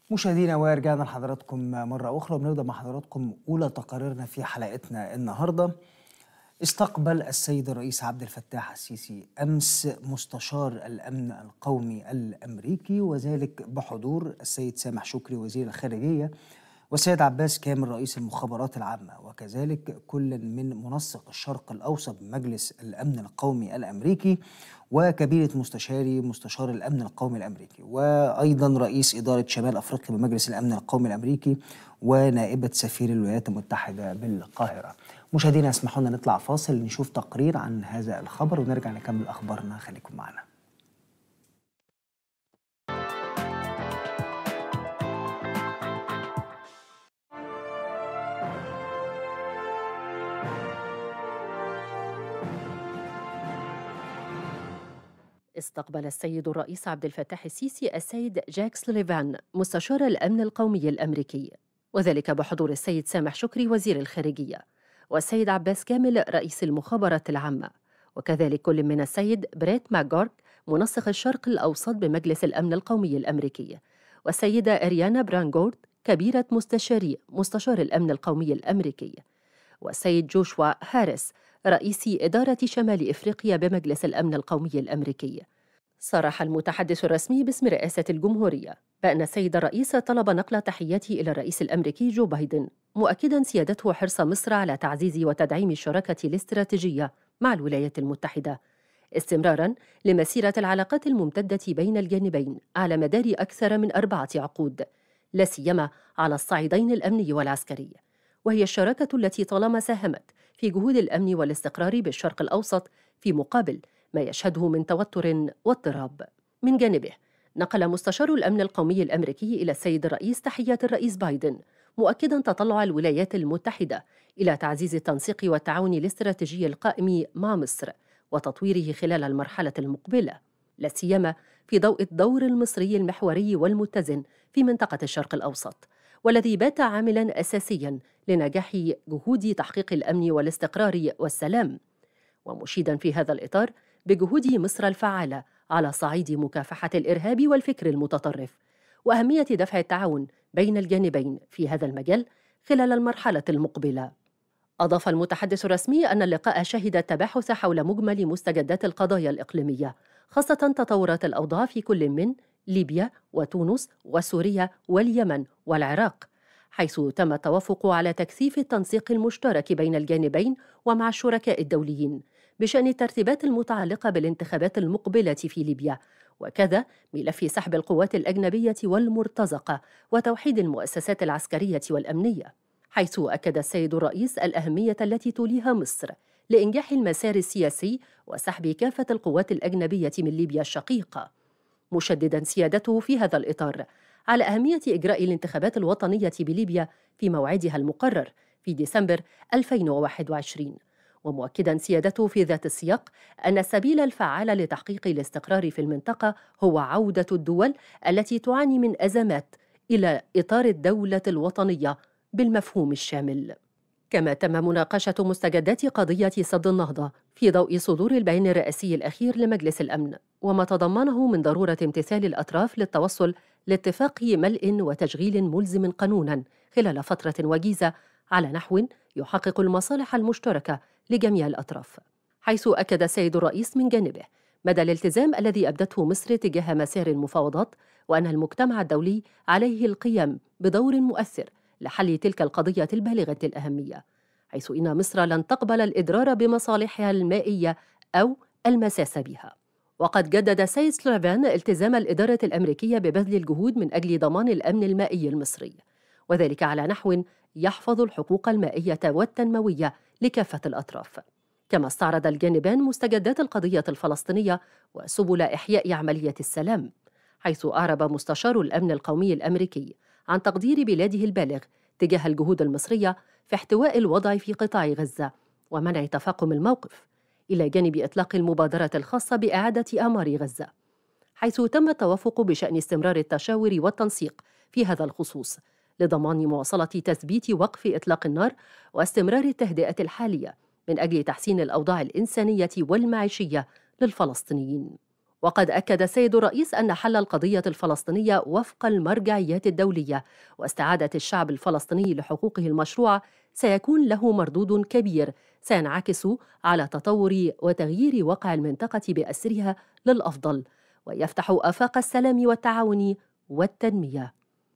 مشاهدينا ورجعنا لحضراتكم مرة أخرى وبنبدأ مع حضراتكم أولى تقاريرنا في حلقتنا النهاردة استقبل السيد الرئيس عبد الفتاح السيسي أمس مستشار الأمن القومي الأمريكي وذلك بحضور السيد سامح شكري وزير الخارجية والسيد عباس كامل رئيس المخابرات العامة وكذلك كل من منسق الشرق الأوسط بمجلس الأمن القومي الأمريكي وكبيرة مستشاري مستشار الأمن القومي الأمريكي وأيضا رئيس إدارة شمال أفريقيا بمجلس الأمن القومي الأمريكي ونائبة سفير الولايات المتحدة بالقاهرة مشاهدينا اسمحوا لنا نطلع فاصل نشوف تقرير عن هذا الخبر ونرجع نكمل أخبارنا خليكم معنا استقبل السيد الرئيس عبد الفتاح السيسي السيد جاك سليفان مستشار الأمن القومي الأمريكي وذلك بحضور السيد سامح شكري وزير الخارجية والسيد عباس كامل رئيس المخابرات العامة وكذلك كل من السيد بريت ماكجورك منسق الشرق الأوسط بمجلس الأمن القومي الأمريكي والسيدة أريانا برانغورد كبيرة مستشاري مستشار الأمن القومي الأمريكي والسيد جوشوا هاريس رئيس إدارة شمال إفريقيا بمجلس الأمن القومي الأمريكي صرح المتحدث الرسمي باسم رئاسة الجمهورية بأن السيد الرئيس طلب نقل تحياته إلى الرئيس الأمريكي جو بايدن مؤكدا سيادته حرص مصر على تعزيز وتدعيم الشراكة الاستراتيجية مع الولايات المتحدة استمرارا لمسيرة العلاقات الممتدة بين الجانبين على مدار أكثر من أربعة عقود لا سيما على الصعيدين الأمني والعسكري وهي الشراكة التي طالما ساهمت في جهود الأمن والاستقرار بالشرق الأوسط في مقابل ما يشهده من توتر واضطراب من جانبه نقل مستشار الأمن القومي الأمريكي إلى السيد الرئيس تحيات الرئيس بايدن مؤكدا تطلع الولايات المتحدة إلى تعزيز التنسيق والتعاون الاستراتيجي القائم مع مصر وتطويره خلال المرحلة المقبلة لا سيما في ضوء الدور المصري المحوري والمتزن في منطقة الشرق الأوسط والذي بات عاملا أساسيا لنجاح جهود تحقيق الأمن والاستقرار والسلام ومشيدا في هذا الإطار بجهود مصر الفعالة على صعيد مكافحة الإرهاب والفكر المتطرف وأهمية دفع التعاون بين الجانبين في هذا المجال خلال المرحلة المقبلة. أضاف المتحدث الرسمي أن اللقاء شهد التباحث حول مجمل مستجدات القضايا الإقليمية، خاصة تطورات الأوضاع في كل من ليبيا وتونس وسوريا واليمن والعراق، حيث تم التوافق على تكثيف التنسيق المشترك بين الجانبين ومع الشركاء الدوليين بشأن الترتيبات المتعلقة بالانتخابات المقبلة في ليبيا وكذا ملف سحب القوات الأجنبية والمرتزقة وتوحيد المؤسسات العسكرية والأمنية حيث أكد السيد الرئيس الأهمية التي توليها مصر لإنجاح المسار السياسي وسحب كافة القوات الأجنبية من ليبيا الشقيقة مشددا سيادته في هذا الإطار على أهمية إجراء الانتخابات الوطنية بليبيا في موعدها المقرر في ديسمبر 2021 ومؤكدا سيادته في ذات السياق أن السبيل الفعال لتحقيق الاستقرار في المنطقة هو عودة الدول التي تعاني من أزمات إلى إطار الدولة الوطنية بالمفهوم الشامل كما تم مناقشة مستجدات قضية سد النهضة في ضوء صدور البيان الرئاسي الأخير لمجلس الأمن وما تضمنه من ضرورة امتثال الأطراف للتوصل لاتفاق ملء وتشغيل ملزم قانونا خلال فترة وجيزة على نحو يحقق المصالح المشتركة لجميع الأطراف حيث أكد السيد الرئيس من جانبه مدى الالتزام الذي أبدته مصر تجاه مسار المفاوضات وأن المجتمع الدولي عليه القيام بدور مؤثر لحل تلك القضية البالغة الأهمية حيث إن مصر لن تقبل الإضرار بمصالحها المائية أو المساس بها وقد جدد السيد سلوفان التزام الإدارة الأمريكية ببذل الجهود من أجل ضمان الأمن المائي المصري وذلك على نحو يحفظ الحقوق المائية والتنموية لكافة الأطراف كما استعرض الجانبان مستجدات القضية الفلسطينية وسبل إحياء عملية السلام حيث أعرب مستشار الأمن القومي الأمريكي عن تقدير بلاده البالغ تجاه الجهود المصرية في احتواء الوضع في قطاع غزة ومنع تفاقم الموقف إلى جانب إطلاق المبادرة الخاصة بإعادة آمار غزة حيث تم التوافق بشأن استمرار التشاور والتنسيق في هذا الخصوص لضمان مواصلة تثبيت وقف إطلاق النار واستمرار التهدئة الحالية من أجل تحسين الأوضاع الإنسانية والمعيشية للفلسطينيين وقد أكد السيد الرئيس أن حل القضية الفلسطينية وفق المرجعيات الدولية واستعادة الشعب الفلسطيني لحقوقه المشروعة سيكون له مردود كبير سينعكس على تطور وتغيير واقع المنطقة بأسرها للأفضل ويفتح آفاق السلام والتعاون والتنمية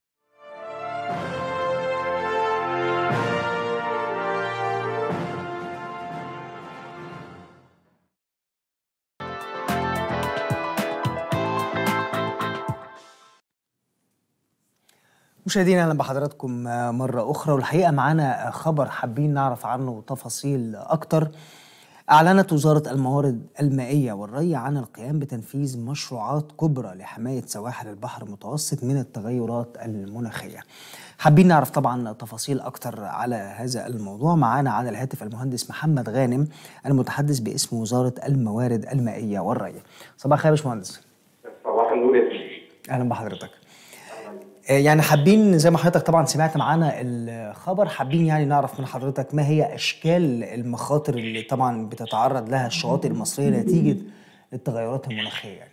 مشاهدينا اهلا بحضراتكم مره اخرى والحقيقه معانا خبر حابين نعرف عنه تفاصيل اكتر اعلنت وزاره الموارد المائيه والري عن القيام بتنفيذ مشروعات كبرى لحمايه سواحل البحر المتوسط من التغيرات المناخيه حابين نعرف طبعا تفاصيل اكتر على هذا الموضوع معانا على الهاتف المهندس محمد غانم المتحدث باسم وزاره الموارد المائيه والري صباح الخير يا باشمهندس صباح النور يا اهلا بحضرتك يعني حابين زي ما حضرتك طبعا سمعت معانا الخبر حابين يعني نعرف من حضرتك ما هي اشكال المخاطر اللي طبعا بتتعرض لها الشواطئ المصريه نتيجه التغيرات المناخيه يعني.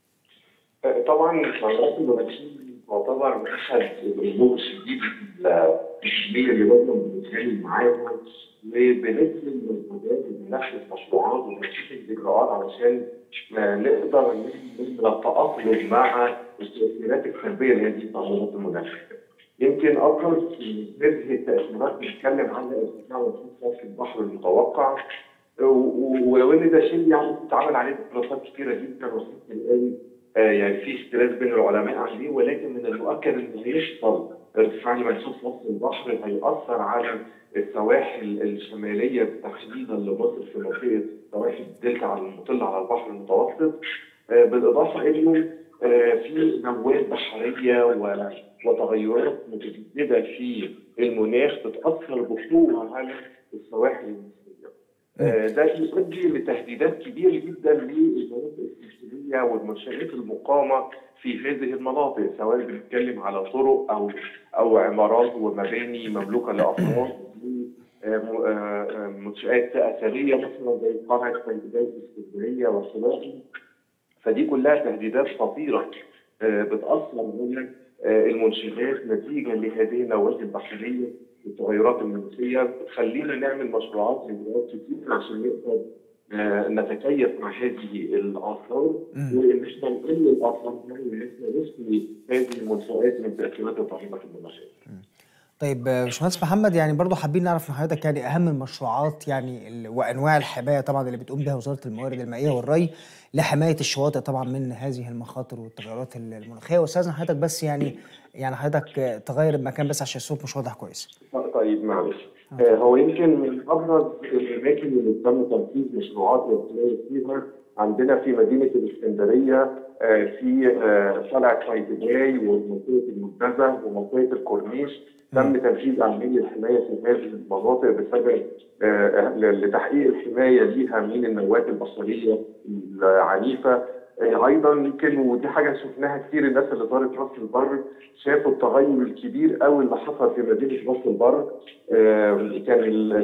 طبعا التغيرات المناخيه تعتبر من احد الامور الشديده الكبيره اللي لازم بنتكلم معاها وبنبذل مجهودات بننفذ مشروعات ونتخذ اجراءات علشان نقدر نتاقلم مع التاثيرات السلبيه لهذه التغيرات المناخيه. يمكن ابرز هذه التاثيرات بنتكلم عنها ارتفاع وصول سطح البحر المتوقع ولو ان ده شيء يعني بتتعمل عليه دراسات كثيره جدا وحتى الان يعني في اختلاف بين العلماء عليه ولكن من المؤكد انه هيحصل ارتفاع لمنسوب سطح البحر هيأثر على السواحل الشماليه تحديدا لمصر في منطقه سواحل الدلتا على المطل على البحر المتوسط بالاضافه انه في امواج بحريه وتغيرات متجدده في المناخ بتاثر بقوه على السواحل المصريه. ده يؤدي لتهديدات كبيره جدا للمناطق الساحليه والمنشات المقامه في هذه المناطق سواء بنتكلم على طرق او او عمارات ومباني مملوكه لافراد منشآت أثرية مثلا زي قلعة سيدات الاسكندرية وخلافه فدي كلها تهديدات خطيرة بتأثر على المنشآت نتيجة لهذه النواه البحرية والتغيرات المناخية بتخلينا نعمل مشروعات وإجراءات كتير عشان نقدر نتكيف مع هذه الآثار وإن احنا نقل الآثار وإن احنا نحمي هذه المنشآت من تأثيرات التغيرات المناخية. طيب باشمهندس محمد يعني برضه حابين نعرف من حضرتك يعني اهم المشروعات يعني وانواع الحمايه طبعا اللي بتقوم بها وزاره الموارد المائيه والري لحمايه الشواطئ طبعا من هذه المخاطر والتغيرات المناخيه واستاذن حضرتك بس يعني يعني حضرتك تغير المكان بس عشان الصوت مش واضح كويس. طيب معلش آه هو يمكن من ابرز الاماكن اللي تم تنفيذ مشروعات الحمايه فيها عندنا في مدينه الاسكندريه آه في آه قلعه سيداي ومنطقه المنتزه ومنطقه الكورنيش تم تنفيذ عمليه الحمايه في هذه المناطق بسبب لتحقيق الحمايه ليها من النواه البصريه العنيفه ايضا يمكن ودي حاجه شفناها كتير الناس اللي زارت راس البر شافوا التغير الكبير قوي اللي حصل في مدينه راس البر كان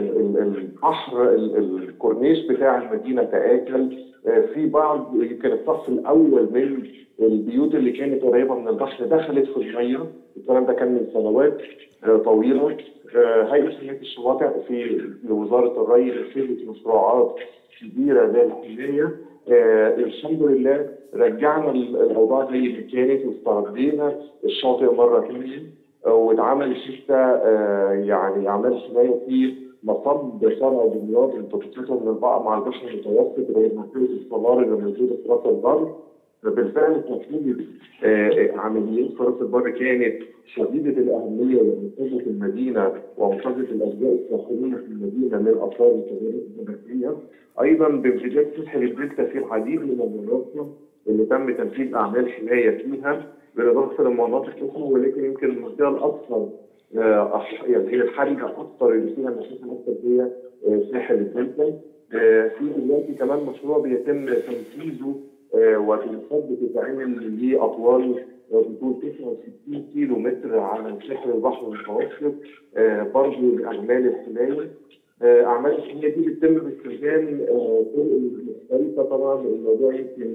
البحر الكورنيش بتاع المدينه تاكل في بعض يمكن الصف الاول من البيوت اللي كانت قريبه من البحر دخلت في الميه الكلام ده كان من سنوات طويله هيئه حمايه الشواطئ في وزاره الري نفذت مشروعات كبيره للحمايه آه الحمد لله رجعنا الاوضاع زي ما كانت واستردينا الشاطئ مره ثانيه آه واتعمل حتى آه يعني اعمال حمايه في مصب شرع دمياط اللي بتتصل من البحر مع البحر المتوسط وهي منطقه الصلار اللي موجوده في راس البر بالفعل تنفيذ عمليات في راس البر كانت شديده الاهميه لانقاذ المدينه وانقاذ الاجزاء الساحليه في المدينه من اثار التغيرات المناخيه ايضا بامتداد ساحل الدلتا في العديد من المناطق اللي تم تنفيذ اعمال حمايه فيها بالاضافه لمناطق اخرى ولكن يمكن المنطقه الاكثر آه يعني هي الحرجه اكثر اللي فيها مشاكل اكثر هي آه ساحل الدلتا آه في دلوقتي كمان مشروع بيتم تنفيذه وبالفضل بتتعمل لاطوال بطول 69 كيلو متر على ساحل البحر المتوسط برضه لاعمال الحمايه اعمال الحمايه دي بتتم باستخدام طرق مختلفه طبعا الموضوع يمكن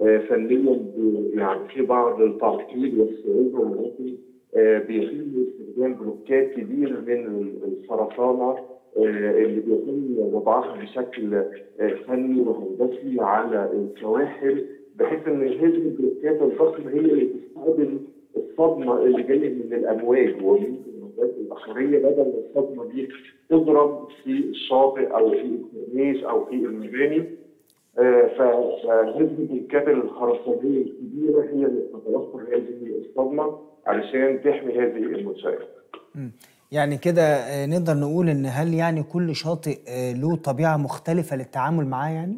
آه، فنيا ب- يعني في بعض التعقيد والصعوبه ولكن آه، بيتم استخدام بلوكات كبيره من الخرسانه آه، اللي بيتم وضعها بشكل آه، فني وهندسي على السواحل بحيث ان هذه البلوكات الضخمه هي اللي تستقبل الصدمه اللي جايه من الامواج ومن الموجات البحريه بدل ما الصدمه دي تضرب في الشاطئ او في الكورنيش او في المباني آه، ف- فهذه البلوكات الخرسانيه الكبيره هي اللي بتتوفر هذه الصدمه علشان تحمي هذه المنشات. يعني كده آه، نقدر نقول ان هل يعني كل شاطئ آه، له طبيعه مختلفه للتعامل معاه يعني؟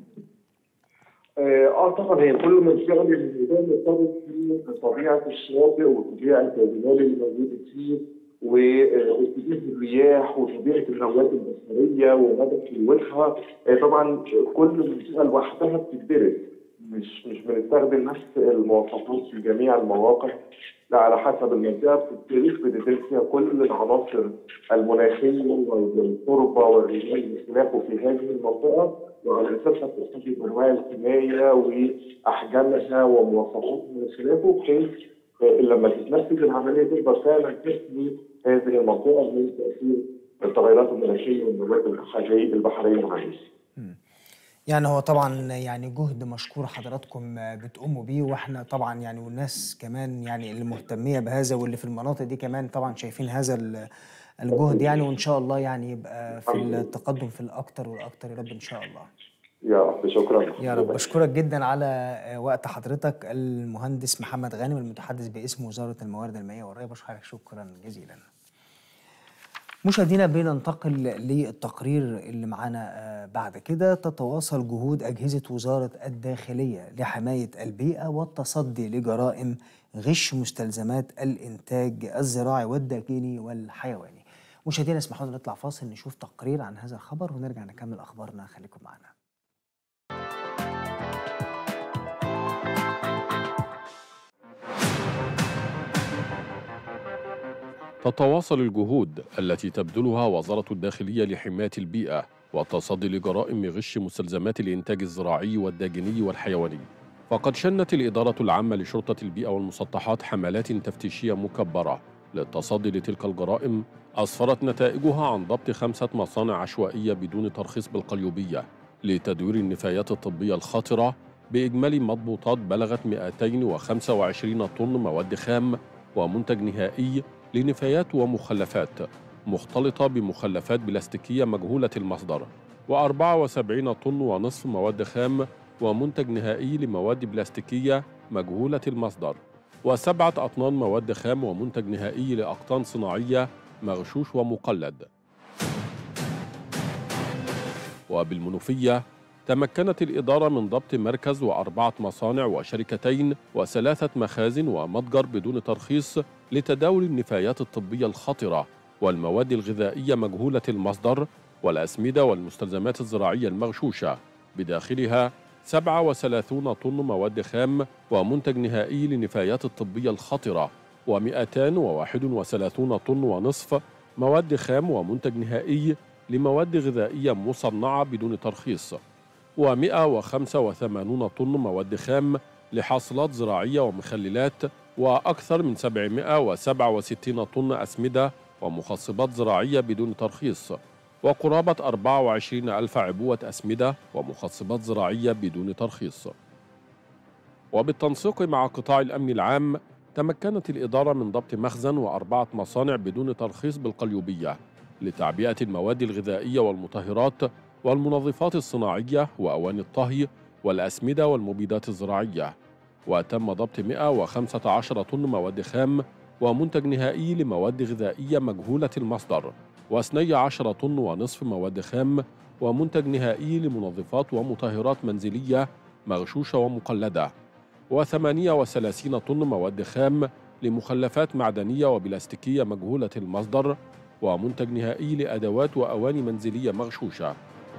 اه آه، طبعا هي كل منشأة للميدان مرتبط بطبيعة الشاطئ وطبيعة الجبال اللي موجودة فيه واتجاه الرياح وطبيعة المواد البصرية ومدى قوتها آه، طبعا كل منشأة لوحدها بتدرس مش مش بنستخدم نفس المواصفات في جميع المواقع لا على حسب المنطقة بتدرس بتدرس فيها كل العناصر المناخية والتربة والرمال وخلافه في هذه المنطقة وعلى اساسها بتحدد انواع الحمايه واحجامها ومواصفاتها وخلافه بحيث آه، لما تتنفذ العمليه تقدر فعلا تحمي هذه المنطقه من تاثير التغيرات المناخيه والمواد البحريه البحريه معلش. يعني هو طبعا يعني جهد مشكور حضراتكم آه، بتقوموا بيه واحنا طبعا يعني والناس كمان يعني اللي مهتميه بهذا واللي في المناطق دي كمان طبعا شايفين هذا ال- الجهد يعني وان شاء الله يعني يبقى في التقدم في الاكتر والاكتر يا رب ان شاء الله. يا رب شكرا. يا رب بشكرك جدا على آه، وقت حضرتك المهندس محمد غانم المتحدث باسم وزاره الموارد المائيه والري بشكرك شكرا جزيلا. مشاهدينا بننتقل للتقرير اللي معانا آه، بعد كده تتواصل جهود أجهزة وزارة الداخلية لحماية البيئة والتصدي لجرائم غش مستلزمات الإنتاج الزراعي والداجيني والحيواني مشاهدينا اسمحوا لنا نطلع فاصل نشوف تقرير عن هذا الخبر ونرجع نكمل أخبارنا خليكم معنا تتواصل الجهود التي تبذلها وزارة الداخلية لحماية البيئة والتصدي لجرائم غش مستلزمات الإنتاج الزراعي والداجني والحيواني. فقد شنت الإدارة العامة لشرطة البيئة والمسطحات حملات تفتيشية مكبرة للتصدي لتلك الجرائم أسفرت نتائجها عن ضبط خمسة مصانع عشوائية بدون ترخيص بالقليوبية لتدوير النفايات الطبية الخطرة بإجمالي مضبوطات بلغت 225 طن مواد خام ومنتج نهائي لنفايات ومخلفات مختلطة بمخلفات بلاستيكية مجهولة المصدر و74 طن ونصف مواد خام ومنتج نهائي لمواد بلاستيكية مجهولة المصدر وسبعة أطنان مواد خام ومنتج نهائي لأقطان صناعية مغشوش ومقلد وبالمنوفية تمكنت الإدارة من ضبط مركز وأربعة مصانع وشركتين وثلاثة مخازن ومتجر بدون ترخيص لتداول النفايات الطبية الخطرة والمواد الغذائية مجهولة المصدر والأسمدة والمستلزمات الزراعية المغشوشة بداخلها 37 طن مواد خام ومنتج نهائي للنفايات الطبية الخطرة و231 طن ونصف مواد خام ومنتج نهائي لمواد غذائية مصنعة بدون ترخيص و185 طن مواد خام لحاصلات زراعية ومخللات وأكثر من 767 طن أسمدة ومخصبات زراعية بدون ترخيص وقرابة 24 ألف عبوة أسمدة ومخصبات زراعية بدون ترخيص وبالتنسيق مع قطاع الأمن العام تمكنت الإدارة من ضبط مخزن وأربعة مصانع بدون ترخيص بالقليوبية لتعبئة المواد الغذائية والمطهرات والمنظفات الصناعية وأواني الطهي والأسمدة والمبيدات الزراعية وتم ضبط 115 طن مواد خام ومنتج نهائي لمواد غذائية مجهولة المصدر واثني عشر طن ونصف مواد خام ومنتج نهائي لمنظفات ومطهرات منزلية مغشوشة ومقلدة وثمانية وثلاثين طن مواد خام لمخلفات معدنية وبلاستيكية مجهولة المصدر ومنتج نهائي لأدوات وأواني منزلية مغشوشة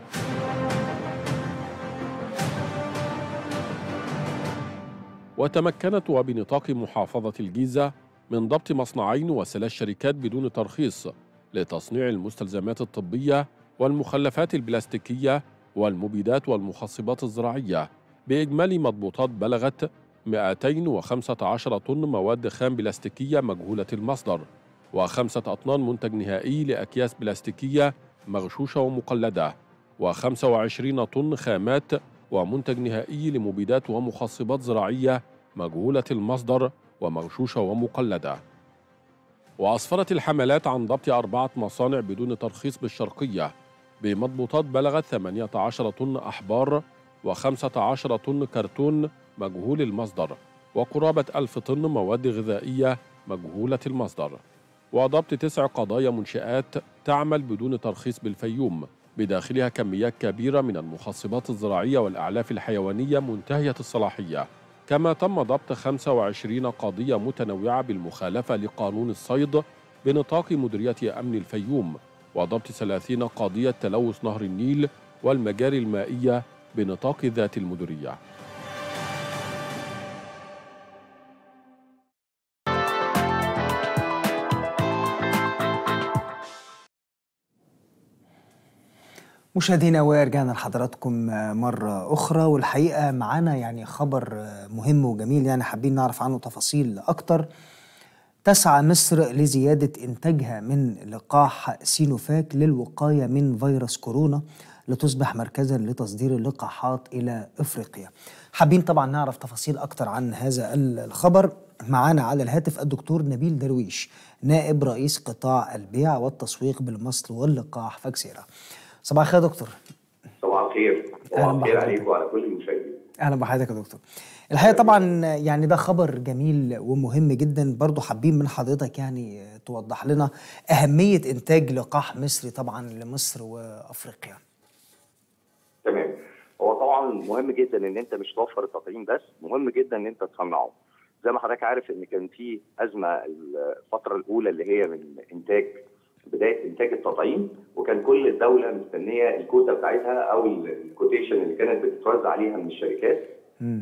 وتمكنت وبنطاق محافظة الجيزة من ضبط مصنعين وثلاث شركات بدون ترخيص لتصنيع المستلزمات الطبية والمخلفات البلاستيكية والمبيدات والمخصبات الزراعية بإجمالي مضبوطات بلغت 215 طن مواد خام بلاستيكية مجهولة المصدر وخمسة أطنان منتج نهائي لأكياس بلاستيكية مغشوشة ومقلدة و25 طن خامات ومنتج نهائي لمبيدات ومخصبات زراعية مجهولة المصدر ومغشوشة ومقلدة وأسفرت الحملات عن ضبط أربعة مصانع بدون ترخيص بالشرقية بمضبوطات بلغت 18 طن أحبار و15 طن كرتون مجهول المصدر وقرابة ألف طن مواد غذائية مجهولة المصدر وضبط تسع قضايا منشآت تعمل بدون ترخيص بالفيوم بداخلها كميات كبيرة من المخصبات الزراعية والأعلاف الحيوانية منتهية الصلاحية كما تم ضبط 25 قضية متنوعة بالمخالفة لقانون الصيد بنطاق مديرية أمن الفيوم وضبط 30 قضية تلوث نهر النيل والمجاري المائية بنطاق ذات المديرية مشاهدينا ورجعنا لحضراتكم مرة أخرى والحقيقة معانا يعني خبر مهم وجميل يعني حابين نعرف عنه تفاصيل أكتر تسعى مصر لزيادة إنتاجها من لقاح سينوفاك للوقاية من فيروس كورونا لتصبح مركزا لتصدير اللقاحات إلى إفريقيا حابين طبعا نعرف تفاصيل أكتر عن هذا الخبر معانا على الهاتف الدكتور نبيل درويش نائب رئيس قطاع البيع والتسويق بالمصل واللقاح فاكسيرا صباح الخير يا دكتور صباح الخير صباح الخير عليكم وعلى كل المشاهدين اهلا بحضرتك يا دكتور الحقيقه طبعا يعني ده خبر جميل ومهم جدا برضو حابين من حضرتك يعني توضح لنا اهميه انتاج لقاح مصري طبعا لمصر وافريقيا تمام هو طبعا مهم جدا ان انت مش توفر التطعيم بس مهم جدا ان انت تصنعه زي ما حضرتك عارف ان كان في ازمه الفتره الاولى اللي هي من انتاج بدايه انتاج التطعيم وكان كل الدوله مستنيه الكوتا بتاعتها او الكوتيشن اللي كانت بتتوزع عليها من الشركات. مم.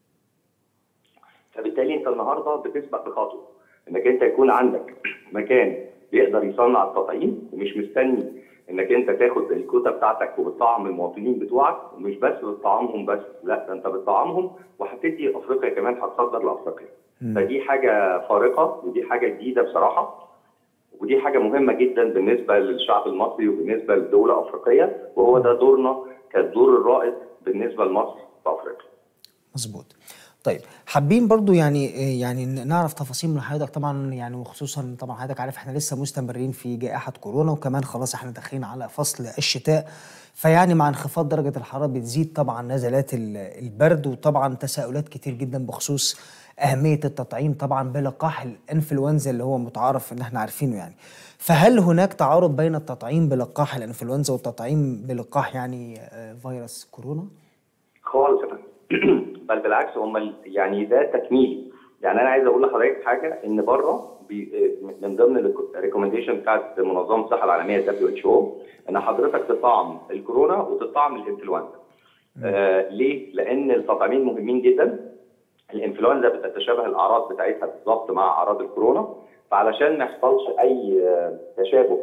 فبالتالي انت النهارده بتسبق بخطوه انك انت يكون عندك مكان بيقدر يصنع التطعيم ومش مستني انك انت تاخد الكوتا بتاعتك وبتطعم المواطنين بتوعك ومش بس بتطعمهم بس لا ده انت بتطعمهم وهتدي افريقيا كمان هتصدر لافريقيا. فدي حاجه فارقه ودي حاجه جديده بصراحه ودي حاجه مهمه جدا بالنسبه للشعب المصري وبالنسبه للدوله الافريقيه وهو ده دورنا كالدور الرائد بالنسبه لمصر في افريقيا. مظبوط. طيب حابين برضو يعني يعني نعرف تفاصيل من حضرتك طبعا يعني وخصوصا طبعا حضرتك عارف احنا لسه مستمرين في جائحه كورونا وكمان خلاص احنا داخلين على فصل الشتاء فيعني مع انخفاض درجه الحراره بتزيد طبعا نزلات البرد وطبعا تساؤلات كتير جدا بخصوص اهميه التطعيم طبعا بلقاح الانفلونزا اللي هو متعارف ان احنا عارفينه يعني فهل هناك تعارض بين التطعيم بلقاح الانفلونزا والتطعيم بلقاح يعني فيروس كورونا؟ خالص بل بالعكس هم يعني ده تكميل يعني انا عايز اقول لحضرتك حاجه ان بره من ضمن الريكومنديشن بتاعت منظمه الصحه العالميه دبليو اتش او ان حضرتك تطعم الكورونا وتطعم الانفلونزا. آه ليه؟ لان التطعيمين مهمين جدا الانفلونزا بتتشابه الاعراض بتاعتها بالظبط مع اعراض الكورونا فعلشان ما يحصلش اي تشابه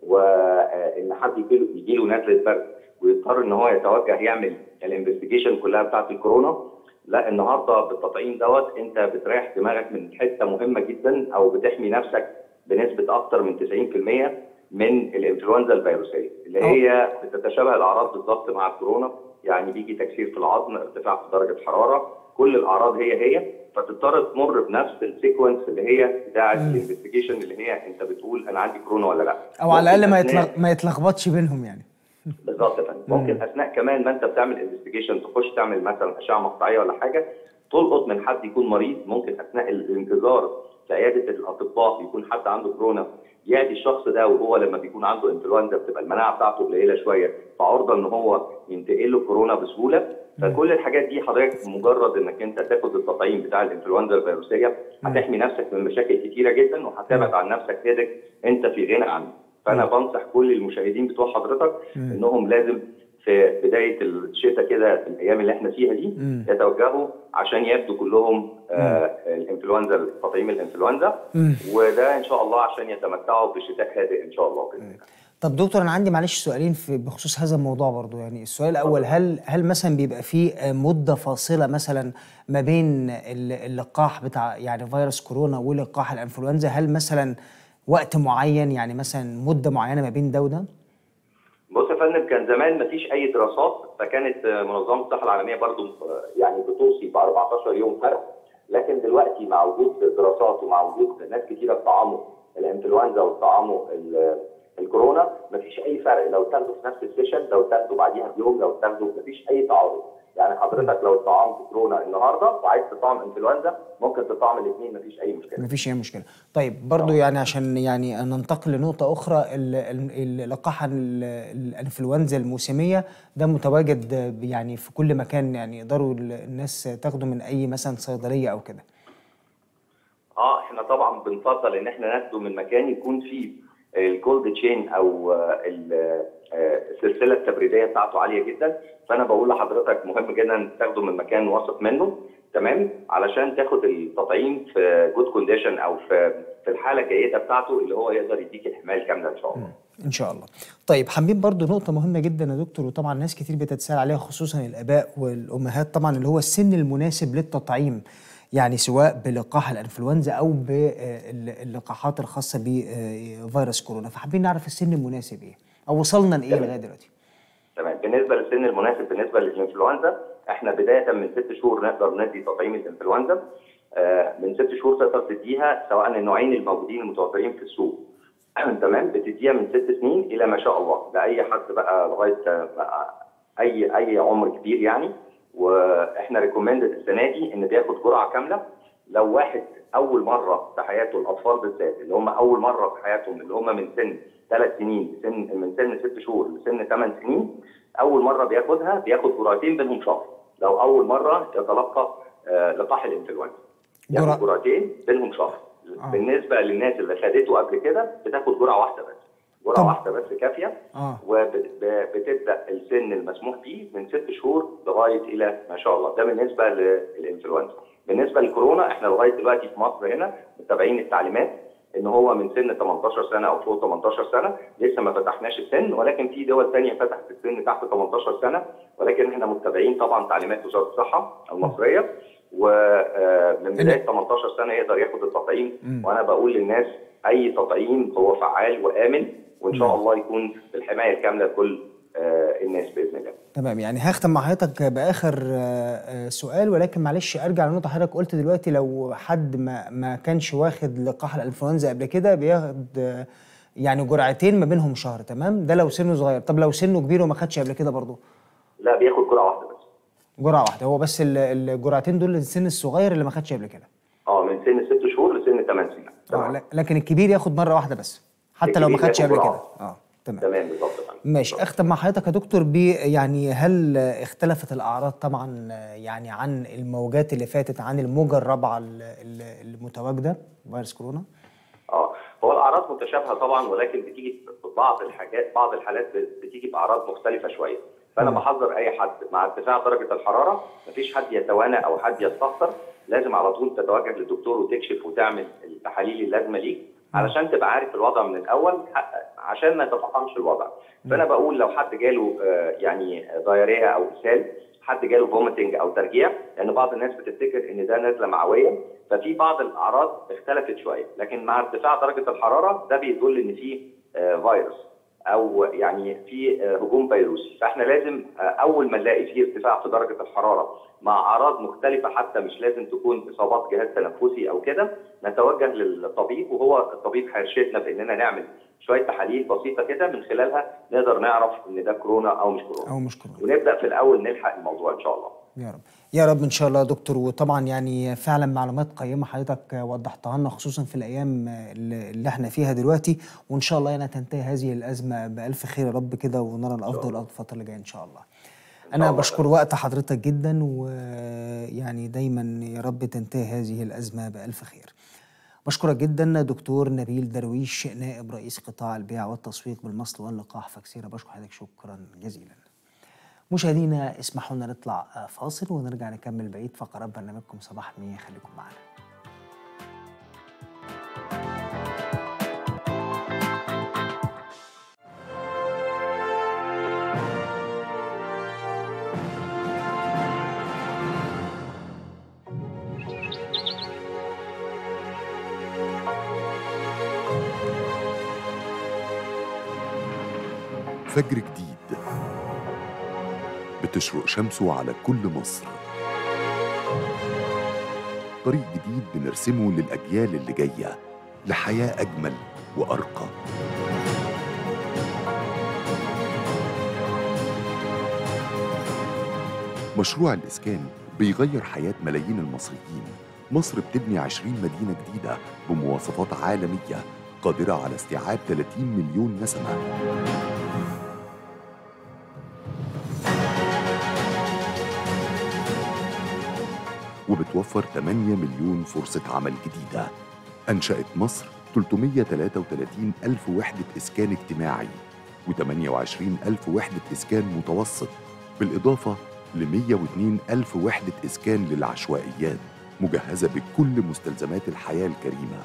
وان حد يجيله يجيله نزله برد ويضطر ان هو يتوجه يعمل الانفستيجيشن كلها بتاعت الكورونا لا النهارده بالتطعيم دوت انت بتريح دماغك من حته مهمه جدا او بتحمي نفسك بنسبه اكثر من 90% من الانفلونزا الفيروسيه اللي هي بتتشابه الاعراض بالظبط مع الكورونا يعني بيجي تكسير في العظم ارتفاع في درجه الحراره كل الاعراض هي هي فتضطر تمر بنفس السيكونس اللي هي بتاعه الانفستيجيشن اللي هي انت بتقول انا عندي كورونا ولا لا او على الاقل ما يتلغ... ما يتلخبطش بينهم يعني بالظبط يا فندم ممكن اثناء كمان ما انت بتعمل انفستيجيشن تخش تعمل مثلا اشعه مقطعيه ولا حاجه تلقط من حد يكون مريض ممكن اثناء الانتظار في عياده الاطباء يكون حد عنده كورونا ياتي الشخص ده وهو لما بيكون عنده انفلونزا بتبقى المناعه بتاعته قليله شويه فعرضه ان هو ينتقل له كورونا بسهوله فكل الحاجات دي حضرتك مجرد انك انت تاخد التطعيم بتاع الانفلونزا الفيروسيه هتحمي نفسك من مشاكل كتيره جدا وهتبعد عن نفسك هيدك انت في غنى عنه فانا بنصح كل المشاهدين بتوع حضرتك انهم لازم في بدايه الشتاء كده الايام اللي احنا فيها دي يتوجهوا عشان ياخدوا كلهم آه الانفلونزا تطعيم الانفلونزا وده ان شاء الله عشان يتمتعوا بشتاء هادئ ان شاء الله باذن الله طب دكتور انا عندي معلش سؤالين في بخصوص هذا الموضوع برضو يعني السؤال الاول هل هل مثلا بيبقى في مده فاصله مثلا ما بين ال- اللقاح بتاع يعني فيروس كورونا ولقاح الانفلونزا هل مثلا وقت معين يعني مثلا مده معينه ما بين ده وده؟ بص يا فندم كان زمان مفيش اي دراسات فكانت آه، منظمه الصحه العالميه برضو آه، يعني بتوصي ب 14 يوم فرق لكن دلوقتي مع وجود دراسات ومع وجود ناس كتيره بتطعموا الانفلونزا وبتطعموا ال- الكورونا مفيش اي فرق لو تاخدوا في نفس السيشن لو تاخدوا بعديها بيوم لو تاخدوا مفيش اي تعارض يعني حضرتك لو اتطعمت كورونا النهارده وعايز تطعم انفلونزا ممكن تطعم الاثنين مفيش اي مشكله مفيش اي مشكله طيب برضو يعني عشان يعني ننتقل لنقطه اخرى ال- ال- اللقاح ال- الانفلونزا الموسميه ده متواجد يعني في كل مكان يعني يقدروا ال- الناس تاخده من اي مثلا صيدليه او كده اه احنا طبعا بنفضل ان احنا ناخده من مكان يكون فيه الكولد تشين او آه، ال- آه، السلسله التبريديه بتاعته عاليه جدا فانا بقول لحضرتك مهم جدا تاخده من مكان واثق منه تمام علشان تاخد التطعيم في جود كونديشن او في في الحاله الجيده بتاعته اللي هو يقدر يديك الحمايه الكامله ان شاء الله ان شاء الله طيب حابين برضو نقطه مهمه جدا يا دكتور وطبعا ناس كتير بتتساءل عليها خصوصا الاباء والامهات طبعا اللي هو السن المناسب للتطعيم يعني سواء بلقاح الانفلونزا او باللقاحات الخاصه بفيروس كورونا فحابين نعرف السن المناسب ايه او وصلنا لايه لغايه دلوقتي تمام بالنسبه للسن المناسب بالنسبه للانفلونزا احنا بدايه من ست شهور نقدر ندي تطعيم الانفلونزا آه، من ست شهور تقدر تديها سواء النوعين الموجودين المتوفرين في السوق تمام بتديها من ست سنين الى ما شاء الله ده اي حد بقى لغايه آه، بقى اي اي عمر كبير يعني واحنا ريكومندد السنه دي ان بياخد جرعه كامله لو واحد اول مره في حياته الاطفال بالذات اللي هم اول مره في حياتهم اللي هم من سن ثلاث سنين لسن من سن ست شهور لسن ثمان سنين اول مره بياخدها بياخد جرعتين بينهم شهر لو اول مره يتلقى آه، لقاح الانفلونزا جرعة- ياخد جرعتين بينهم شهر آه. بالنسبه للناس اللي خدته قبل كده بتاخد جرعه واحده بس جرعه طب- واحده بس كافيه اه وبتبدا السن المسموح به من ست شهور لغايه الى ما شاء الله ده بالنسبه للانفلونزا بالنسبه للكورونا احنا لغايه دلوقتي في مصر هنا متابعين التعليمات ان هو من سن 18 سنه او فوق 18 سنه لسه ما فتحناش السن ولكن في دول ثانيه فتحت السن تحت 18 سنه ولكن احنا متابعين طبعا تعليمات وزاره الصحه المصريه ومن بدايه 18 سنه يقدر ياخد التطعيم مم. وانا بقول للناس اي تطعيم هو فعال وامن وان شاء الله يكون بالحمايه الكامله لكل آه، الناس باذن الله. تمام يعني هختم مع حضرتك باخر آه، آه، سؤال ولكن معلش ارجع لنقطه حضرتك قلت دلوقتي لو حد ما ما كانش واخد لقاح الانفلونزا قبل كده بياخد آه، يعني جرعتين ما بينهم شهر تمام ده لو سنه صغير طب لو سنه كبير وما خدش قبل كده برضه لا بياخد جرعه واحده بس. جرعه واحده هو بس ال- الجرعتين دول للسن الصغير اللي ما خدش قبل كده اه من سن ست شهور لسن 8 سنين. اه تمام. لا- لكن الكبير ياخد مره واحده بس حتى لو ما الكبير خدش ياخد قبل كده جرعة. اه تمام تمام بالظبط يا فندم. ماشي اختم مع حضرتك يا دكتور ب يعني هل اختلفت الاعراض طبعا يعني عن الموجات اللي فاتت عن الموجه الرابعه ال- ال- المتواجده فيروس كورونا؟ اه هو الاعراض متشابهه طبعا ولكن بتيجي في بعض الحاجات بعض الحالات بتيجي باعراض مختلفه شويه فانا مم. بحذر اي حد مع ارتفاع درجه الحراره مفيش حد يتوانى او حد يستخسر لازم على طول تتوجه للدكتور وتكشف وتعمل التحاليل اللازمه ليك علشان تبقى عارف الوضع من الاول ح- عشان ما يتفاقمش الوضع فانا بقول لو حد جاله آه، يعني ضياريه او اسهال حد جاله فوميتنج او ترجيع لان بعض الناس بتفتكر ان ده نزله معويه ففي بعض الاعراض اختلفت شويه لكن مع ارتفاع درجه الحراره ده بيدل ان في آه، فيروس او يعني في آه، هجوم فيروسي فاحنا لازم آه، اول ما نلاقي في ارتفاع في درجه الحراره مع اعراض مختلفه حتى مش لازم تكون اصابات جهاز تنفسي او كده نتوجه للطبيب وهو الطبيب هيرشدنا باننا نعمل شويه تحاليل بسيطه كده من خلالها نقدر نعرف ان ده كورونا او مش كورونا او مش كورونا ونبدا في الاول نلحق الموضوع ان شاء الله يا رب يا رب ان شاء الله يا دكتور وطبعا يعني فعلا معلومات قيمه حضرتك وضحتها لنا خصوصا في الايام اللي اللي احنا فيها دلوقتي وان شاء الله يعني تنتهي هذه الازمه بالف خير يا رب كده ونرى الافضل الفتره اللي جايه ان شاء الله انا الله. بشكر وقت حضرتك جدا ويعني دايما يا رب تنتهي هذه الازمه بالف خير بشكرك جدا دكتور نبيل درويش نائب رئيس قطاع البيع والتسويق بالمصل واللقاح فاكسيرا بشكر حضرتك شكرا جزيلا مشاهدينا اسمحوا لنا نطلع آه، فاصل ونرجع نكمل بقيه فقرات برنامجكم صباح المية خليكم معنا فجر جديد بتشرق شمسه على كل مصر طريق جديد بنرسمه للأجيال اللي جاية لحياة أجمل وأرقى مشروع الإسكان بيغير حياة ملايين المصريين مصر بتبني 20 مدينة جديدة بمواصفات عالمية قادرة على استيعاب 30 مليون نسمة وبتوفر 8 مليون فرصة عمل جديدة أنشأت مصر 333 ألف وحدة إسكان اجتماعي و28 ألف وحدة إسكان متوسط بالإضافة ل 102 ألف وحدة إسكان للعشوائيات مجهزة بكل مستلزمات الحياة الكريمة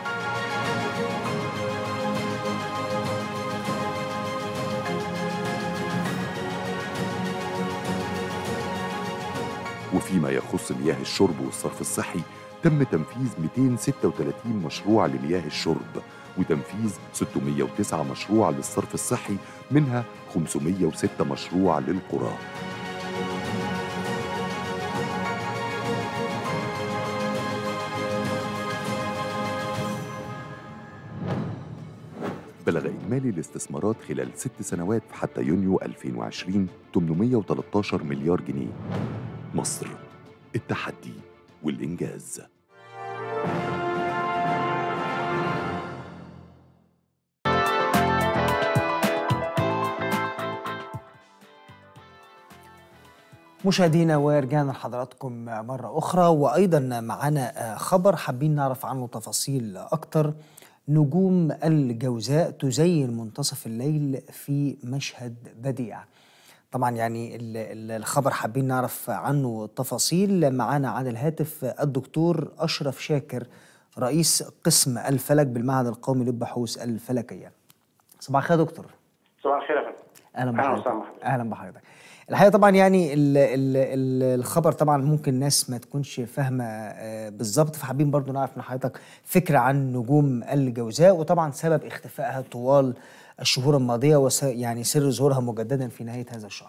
وفيما يخص مياه الشرب والصرف الصحي تم تنفيذ 236 مشروع لمياه الشرب وتنفيذ 609 مشروع للصرف الصحي منها 506 مشروع للقرى بلغ إجمالي الاستثمارات خلال ست سنوات حتى يونيو 2020 813 مليار جنيه مصر التحدي والإنجاز مشاهدينا ورجعنا لحضراتكم مرة أخرى وأيضا معنا خبر حابين نعرف عنه تفاصيل أكتر نجوم الجوزاء تزين منتصف الليل في مشهد بديع طبعا يعني ال- ال- الخبر حابين نعرف عنه تفاصيل معانا على الهاتف الدكتور أشرف شاكر رئيس قسم الفلك بالمعهد القومي للبحوث الفلكية صباح الخير يا دكتور صباح الخير يا فندم اهلا أهلا بحضرتك وسهلا بحضرتك. اهلا بحضرتك الحقيقه طبعا يعني ال ال ال الخبر طبعا ممكن الناس ما تكونش فاهمه آه، بالظبط فحابين برضو نعرف من حضرتك فكره عن نجوم الجوزاء وطبعا سبب اختفائها طوال الشهور الماضيه وس يعني سر ظهورها مجددا في نهايه هذا الشهر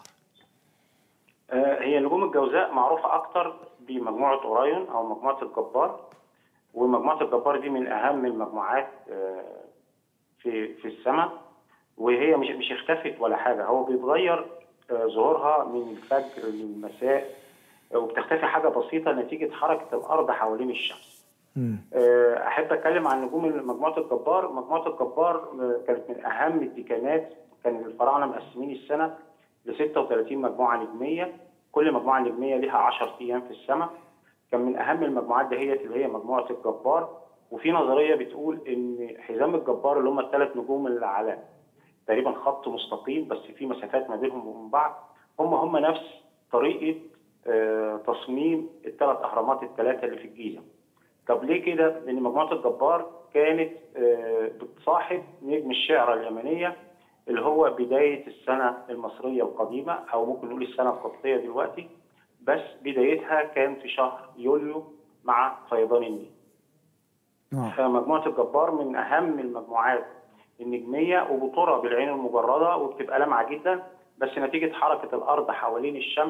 آه، هي نجوم الجوزاء معروفة أكتر بمجموعة أورايون أو مجموعة الجبار ومجموعة الجبار دي من أهم المجموعات آه، في في السماء وهي مش مش اختفت ولا حاجة هو بيتغير آه، ظهورها من الفجر للمساء آه، وبتختفي حاجة بسيطة نتيجة حركة الأرض حوالين الشمس. مم. آه، احب اتكلم عن نجوم مجموعه الجبار، مجموعه الجبار آه، كانت من اهم الديكانات كان الفراعنه مقسمين السنه ل 36 مجموعه نجميه، كل مجموعه نجميه ليها 10 ايام في السماء. كان من اهم المجموعات دهيت اللي هي مجموعه الجبار وفي نظريه بتقول ان حزام الجبار اللي هم الثلاث نجوم اللي على تقريبا خط مستقيم بس في مسافات ما بينهم وبين بعض هم هم نفس طريقه آه، تصميم الثلاث اهرامات الثلاثه اللي في الجيزه. طب ليه كده؟ لأن مجموعة الجبار كانت آه، بتصاحب نجم الشعرى اليمنية اللي هو بداية السنة المصرية القديمة أو ممكن نقول السنة القبطية دلوقتي بس بدايتها كان في شهر يوليو مع فيضان النيل. آه. فمجموعة الجبار من أهم المجموعات النجمية وبترى بالعين المجردة وبتبقى لامعة جدا بس نتيجة حركة الأرض حوالين الشمس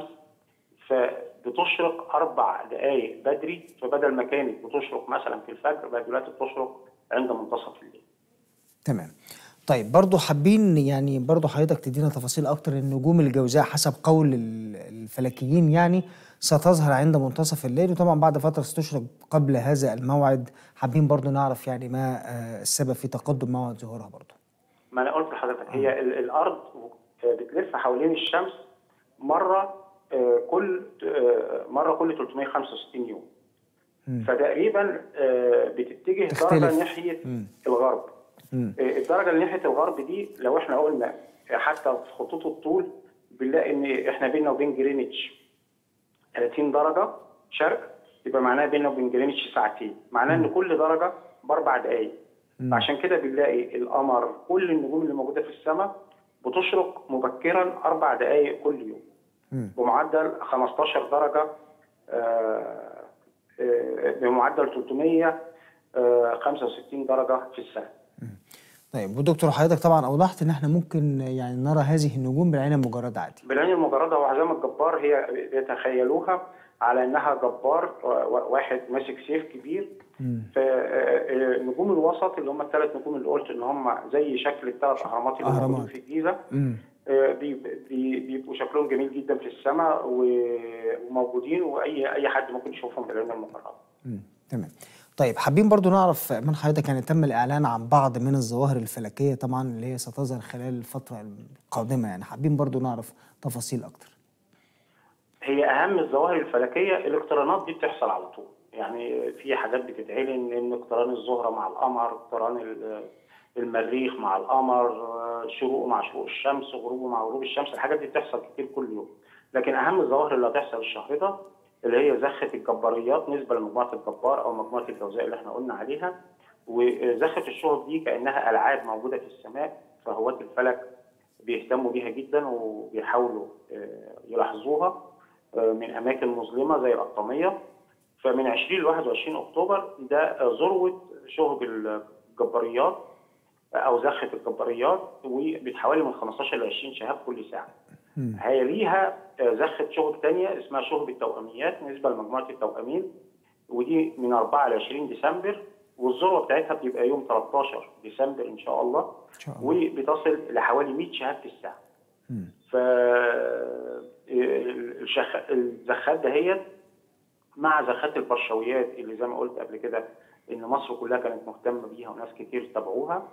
فبتشرق أربع دقايق بدري فبدل ما كانت بتشرق مثلا في الفجر بقت دلوقتي بتشرق عند منتصف الليل. تمام طيب برضو حابين يعني برضو حضرتك تدينا تفاصيل اكتر ان نجوم الجوزاء حسب قول ال- الفلكيين يعني ستظهر عند منتصف الليل وطبعا بعد فتره ستشرق قبل هذا الموعد حابين برضو نعرف يعني ما آه، السبب في تقدم موعد ظهورها برضو ما أنا قلت لحضرتك هي ال- الأرض بتلف حوالين الشمس مرة آه، كل آه، مرة كل 365 يوم. مم. فتقريبا آه، بتتجه تختلف. درجة ناحية مم. الغرب. مم. الدرجه اللي ناحيه الغرب دي لو احنا قلنا حتى في خطوط الطول بنلاقي ان احنا بيننا وبين جرينتش 30 درجه شرق يبقى معناها بيننا وبين جرينتش ساعتين معناه ان كل درجه باربع دقائق فعشان كده بنلاقي القمر كل النجوم اللي موجوده في السماء بتشرق مبكرا اربع دقائق كل يوم مم. بمعدل 15 درجه آه، آه، بمعدل 365 درجه في السنه طيب ودكتور حضرتك طبعا اوضحت ان احنا ممكن يعني نرى هذه النجوم بالعين المجرده عادي بالعين المجرده وعزام الجبار هي بيتخيلوها على انها جبار و- واحد ماسك سيف كبير فنجوم الوسط اللي هم الثلاث نجوم اللي قلت ان هم زي شكل الثلاث اهرامات اللي أهرامات. موجودين في الجيزه امم آه، بي- بي- بيبقوا شكلهم جميل جدا في السماء و- وموجودين واي اي حد ممكن يشوفهم بالعين المجرده مم. تمام طيب حابين برضو نعرف من حضرتك يعني تم الإعلان عن بعض من الظواهر الفلكية طبعا اللي هي ستظهر خلال الفترة القادمة يعني حابين برضو نعرف تفاصيل أكتر هي اهم الظواهر الفلكيه الاقترانات دي بتحصل على طول يعني في حاجات بتتعلن ان اقتران الزهره مع القمر اقتران ال- المريخ مع القمر آه، شروقه مع شروق الشمس غروبه مع غروب الشمس الحاجات دي بتحصل كتير كل يوم لكن اهم الظواهر اللي هتحصل الشهر ده اللي هي زخه الجباريات نسبه لمجموعه الجبار او مجموعه الجوزاء اللي احنا قلنا عليها وزخه الشهب دي كانها العاب موجوده في السماء فهواة الفلك بيهتموا بيها جدا وبيحاولوا آه، يلاحظوها آه، من اماكن مظلمه زي القطاميه فمن 20 ل 21 اكتوبر ده آه، ذروه شهب الجباريات آه، او زخه الجباريات وبحوالي من 15 ل 20 شهاب كل ساعه. مم. هيليها آه، زخه شهب ثانيه اسمها شهب التوأميات نسبه لمجموعه التوأمين ودي من 4 ل 20 ديسمبر والذروه بتاعتها بتبقى يوم 13 ديسمبر ان شاء الله إن شاء الله وبتصل لحوالي 100 شهاب في الساعه. مم. ف الشخ... الزخات دهيت مع زخات البرشويات اللي زي ما قلت قبل كده ان مصر كلها كانت مهتمه بيها وناس كتير تابعوها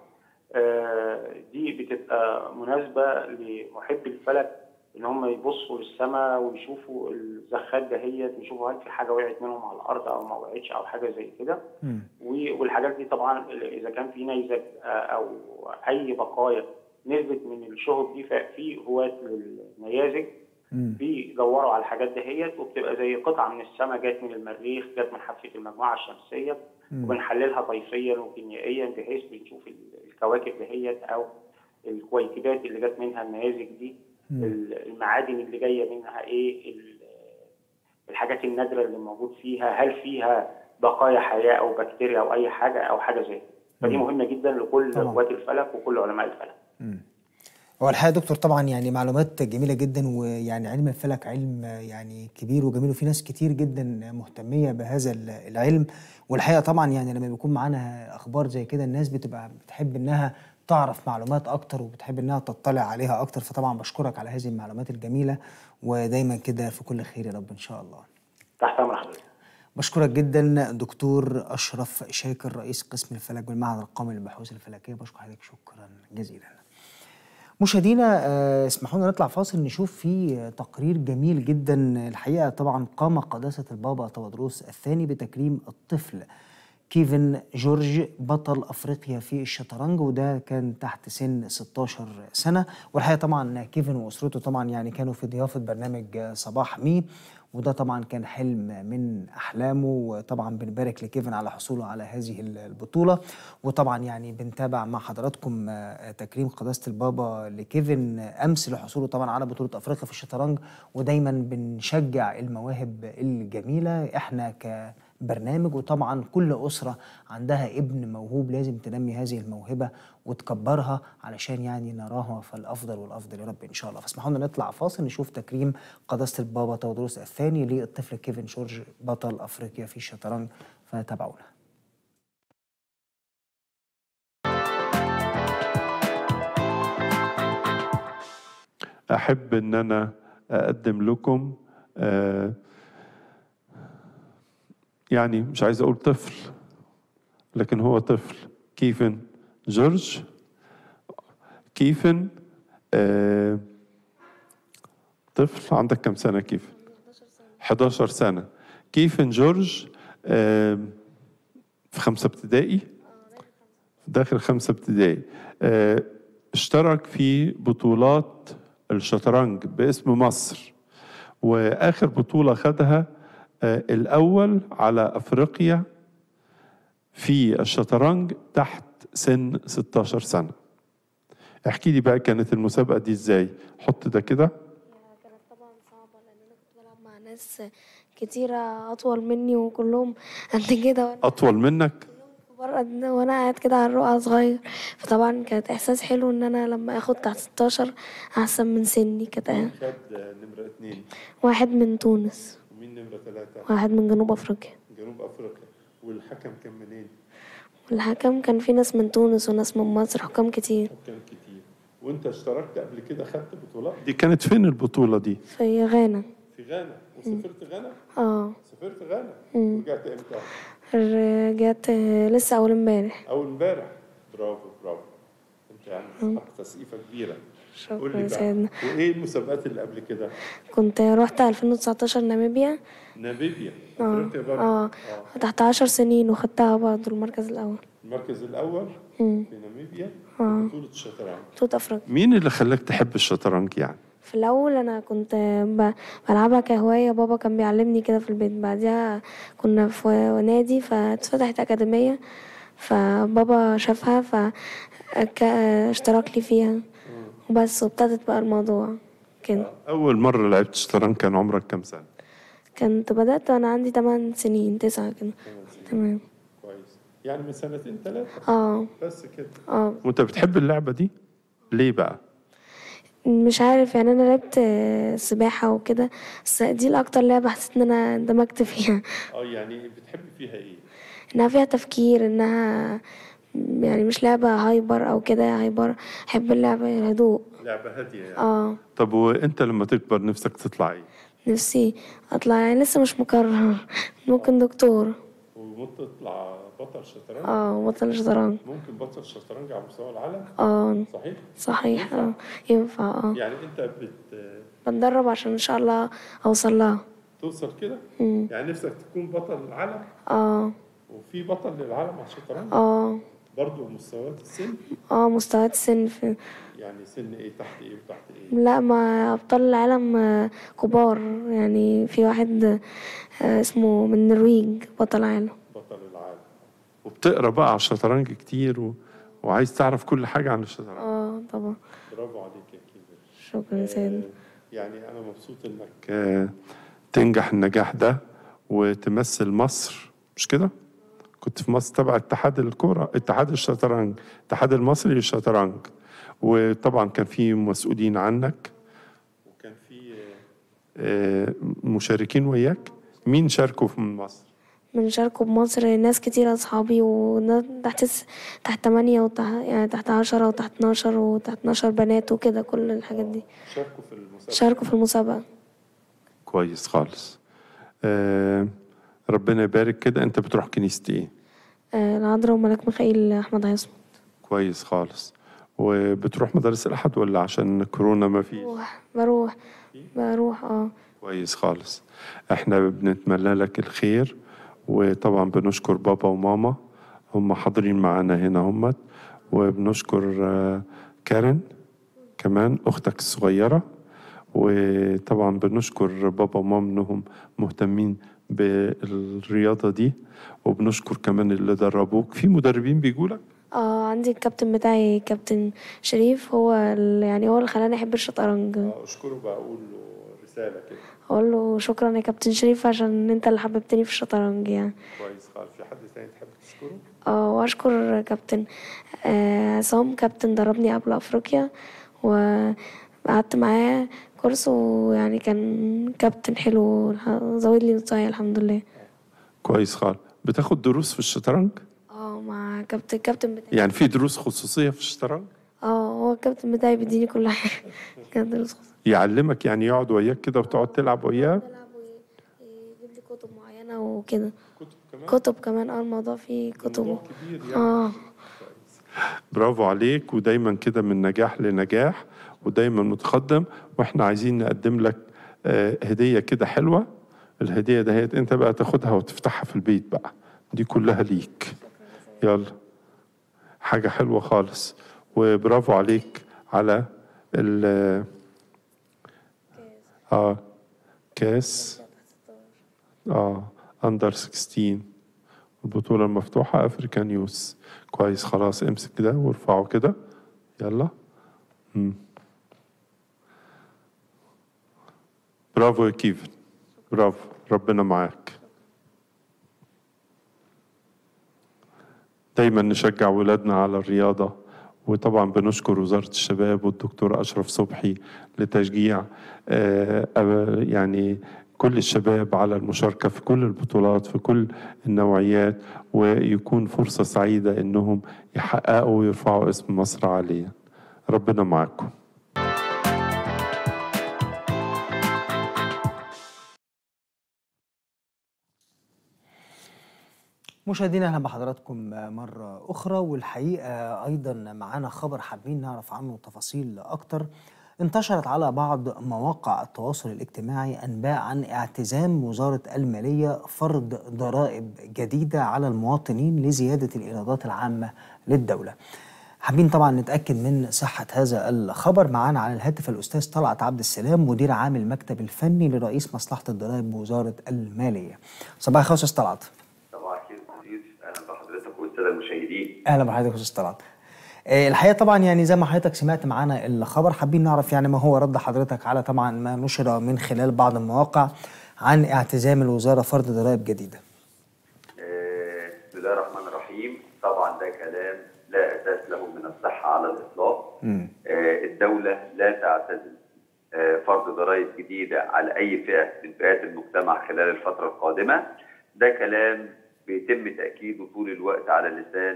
آه، دي بتبقى مناسبه لمحبي الفلك ان هم يبصوا للسماء ويشوفوا الزخات دهيت ويشوفوا هل في حاجه وقعت منهم على الارض او ما وقعتش او حاجه زي كده مم. و- والحاجات دي طبعا اذا كان في نيزك آه، او اي بقايا نزلت من الشهب دي ففي هواة للنيازك مم. بيدوروا على الحاجات دهيت وبتبقى زي قطعه من السماء جت من المريخ جت من حافه المجموعه الشمسيه مم. وبنحللها طيفيا وكيميائيا بحيث بنشوف ال- الكواكب دهيت او الكويكبات اللي جت منها النيازك دي مم. ال- المعادن اللي جايه منها ايه ال- الحاجات النادره اللي موجود فيها هل فيها بقايا حياه او بكتيريا او اي حاجه او حاجه زي كده فدي مم. مهمه جدا لكل طبعاً. رواد الفلك وكل علماء الفلك مم. هو الحقيقه يا دكتور طبعا يعني معلومات جميله جدا ويعني علم الفلك علم يعني كبير وجميل وفي ناس كتير جدا مهتميه بهذا ال- العلم والحقيقه طبعا يعني لما بيكون معانا اخبار زي كده الناس بتبقى بتحب انها تعرف معلومات اكتر وبتحب انها تطلع عليها اكتر فطبعا بشكرك على هذه المعلومات الجميله ودايما كده في كل خير يا رب ان شاء الله تحت امر حضرتك بشكرك جدا دكتور اشرف شاكر رئيس قسم الفلك بالمعهد القومي للبحوث الفلكيه بشكر حضرتك شكرا جزيلا مشاهدينا آه، اسمحوا لنا نطلع فاصل نشوف فيه تقرير جميل جدا الحقيقه طبعا قام قداسه البابا تودروس الثاني بتكريم الطفل كيفن جورج بطل افريقيا في الشطرنج وده كان تحت سن 16 سنه والحقيقه طبعا كيفن واسرته طبعا يعني كانوا في ضيافه برنامج صباح مي وده طبعا كان حلم من احلامه وطبعا بنبارك لكيفن على حصوله على هذه البطوله وطبعا يعني بنتابع مع حضراتكم آه، تكريم قداسه البابا لكيفن امس لحصوله طبعا على بطوله افريقيا في الشطرنج ودايما بنشجع المواهب الجميله احنا كبرنامج وطبعا كل اسره عندها ابن موهوب لازم تنمي هذه الموهبه وتكبرها علشان يعني نراها في الافضل والافضل يا رب ان شاء الله فاسمحوا لنا نطلع فاصل نشوف تكريم قداسه البابا تودروس الثاني للطفل كيفن جورج بطل افريقيا في الشطرنج فتابعونا أحب إن أنا أقدم لكم آه، يعني مش عايز أقول طفل لكن هو طفل كيفن جورج كيفن آه، طفل عندك كم سنة كيفن 11 سنة كيفن جورج آه، في خمسة ابتدائي داخل خمسة ابتدائي آه، اشترك في بطولات الشطرنج باسم مصر واخر بطوله خدها آه، الاول على افريقيا في الشطرنج تحت سن 16 سنه احكي لي بقى كانت المسابقه دي ازاي حط ده كده كانت طبعا صعبة لأن أنا كنت بلعب مع ناس كتيرة أطول مني وكلهم قد كده وأنا اطول منك كلهم بره وانا قاعد كده على الرقعة صغير فطبعا كانت احساس حلو ان انا لما اخد تحت 16 احسن من سني كانت خد نمرة اتنين واحد من تونس ومين نمرة ثلاثة؟ واحد من جنوب افريقيا جنوب أفريقيا والحكم كان منين؟ والحكم كان في ناس من تونس وناس من مصر حكام كتير كان كتير وأنت اشتركت قبل كده خدت بطولات؟ دي كانت فين البطولة دي؟ في غانا في غانا وسافرت غانا؟ اه سافرت غانا مم. ورجعت امتى؟ رجعت لسه اول امبارح أول امبارح برافو برافو أنت يعني تستحق تسقيفة كبيرة قول لي شكرا بقى سيدنا وإيه المسابقات اللي قبل كده؟ كنت رحت 2019 ناميبيا ناميبيا اه افريقيا برضه اه تحت عشر سنين وخدتها برضه المركز الاول المركز الأول مم. في ناميبيا اه بطولة الشطرنج بطولة افريقيا مين اللي خلاك تحب الشطرنج يعني؟ في الاول انا كنت ب- بلعبها كهوايه بابا كان بيعلمني كده في البيت بعدها كنا في نادي فاتفتحت اكاديميه فبابا شافها فاشترك لي فيها وبس وابتدت بقى الموضوع كده أول مرة لعبت شطرنج كان عمرك كام سنة؟ كنت بدأت وانا عندي 8 سنين 9 كده تمام كويس يعني من سنتين ثلاثة اه بس كده اه وأنت بتحب اللعبة دي؟ ليه بقى؟ مش عارف يعني انا لعبت آه، سباحه وكده بس دي الاكتر لعبه حسيت ان انا اندمجت فيها اه يعني بتحب فيها ايه؟ انها فيها تفكير انها يعني مش لعبة هايبر او كده هايبر احب اللعبة الهدوء لعبة هادية يعني اه طب وانت لما تكبر نفسك تطلع ايه؟ نفسي اطلع يعني لسه مش مقرر ممكن دكتور وممكن تطلع بطل شطرنج اه بطل شطرنج ممكن بطل شطرنج على مستوى العالم اه صحيح؟ صحيح اه ينفع اه يعني انت بت... بتدرب عشان ان شاء الله اوصل لها توصل كده؟ مم. يعني نفسك تكون بطل العالم اه وفي بطل للعالم على الشطرنج اه برضه مستويات السن اه مستويات السن في يعني سن ايه تحت ايه وتحت ايه؟ لا ما ابطال العالم آه، كبار يعني في واحد آه، اسمه من النرويج بطل عالم بطل العالم وبتقرا بقى على الشطرنج كتير و... وعايز تعرف كل حاجة عن الشطرنج اه طبعا برافو عليك يا كيفن شكرا يا سيدنا يعني أنا مبسوط إنك آه، تنجح النجاح ده وتمثل مصر مش كده؟ كنت في مصر تبع اتحاد الكرة اتحاد الشطرنج الاتحاد المصري للشطرنج وطبعا كان في مسؤولين عنك وكان في آه، آه، مشاركين وياك مين شاركوا من مصر؟ بنشاركوا بمصر ناس كتير أصحابي وناس تحت س... تحت تمانية وتحت يعني تحت عشرة وتحت اتناشر وتحت اتناشر بنات وكده كل الحاجات دي شاركوا في المسابقة شاركوا في المسابقة كويس خالص آه ربنا يبارك كده انت بتروح كنيسة ايه آه، العذراء وملاك ميخائيل أحمد عاصم كويس خالص وبتروح مدارس الأحد ولا عشان كورونا ما فيش بروح بروح بروح اه كويس خالص احنا بنتمنى لك الخير وطبعا بنشكر بابا وماما هم حاضرين معانا هنا همت وبنشكر آه، كارن كمان اختك الصغيره وطبعا بنشكر بابا وماما انهم مهتمين بالرياضه دي وبنشكر كمان اللي دربوك في مدربين بيجوا لك اه عندي الكابتن بتاعي كابتن شريف هو ال... يعني هو اللي خلاني أحب الشطرنج اشكره بقول له رساله كده أقول له شكرا يا كابتن شريف عشان أنت اللي حببتني في الشطرنج يعني كويس خالص في حد تاني تحب تشكره اه واشكر كابتن آه، عصام كابتن دربني قبل افريقيا وقعدت معاه كورس ويعني كان كابتن حلو الح- زود لي نصايح الحمد لله كويس خالص بتاخد دروس في الشطرنج اه مع كابتن الكابتن بتاعي يعني في دروس خصوصيه في الشطرنج اه هو الكابتن بتاعي بيديني كل حاجه كان دروس خاصة. يعلمك يعني يقعد وياك كده وتقعد تلعب وياه بلعب ويجيب لي كتب معينه وكده كتب كمان كتب كمان اه الموضوع فيه كتب موضوع كبير يعني اه برافو عليك ودايما كده من نجاح لنجاح ودايما متقدم واحنا عايزين نقدم لك آه، هديه كده حلوه الهديه دهيت انت بقى تاخدها وتفتحها في البيت بقى دي كلها ليك يلا حاجه حلوه خالص وبرافو عليك على ال اه كاس اه اندر 16 البطولة المفتوحة افريكان يوس كويس خلاص امسك ده وارفعه كده يلا مم. برافو يا كيفن برافو ربنا معاك دايما نشجع ولادنا على الرياضة وطبعا بنشكر وزارة الشباب والدكتور أشرف صبحي لتشجيع آه، آه، يعني كل الشباب على المشاركة في كل البطولات في كل النوعيات ويكون فرصة سعيدة إنهم يحققوا ويرفعوا اسم مصر عاليا ربنا معاكم مشاهدينا اهلا بحضراتكم مرة أخرى والحقيقة أيضا معانا خبر حابين نعرف عنه تفاصيل أكتر انتشرت على بعض مواقع التواصل الاجتماعي أنباء عن اعتزام وزارة المالية فرض ضرائب جديدة على المواطنين لزيادة الإيرادات العامة للدولة حابين طبعا نتأكد من صحة هذا الخبر معانا على الهاتف الأستاذ طلعت عبد السلام مدير عام المكتب الفني لرئيس مصلحة الضرائب بوزارة المالية صباح الخير أستاذ طلعت صباح الخير أستاذ يوسف اهلا بحضرتك والساده المشاهدين اهلا بحضرتك يا استاذ طلعت آه، الحقيقه طبعا يعني زي ما حضرتك سمعت معانا الخبر حابين نعرف يعني ما هو رد حضرتك على طبعا ما نشر من خلال بعض المواقع عن اعتزام الوزاره فرض ضرائب جديده آه، بسم الله الرحمن الرحيم طبعا ده كلام لا اساس له من الصحه على الاطلاق مم. آه، الدوله لا تعتزم آه، فرض ضرائب جديده على اي فئه من فئات المجتمع خلال الفتره القادمه ده كلام بيتم تاكيده طول الوقت على لسان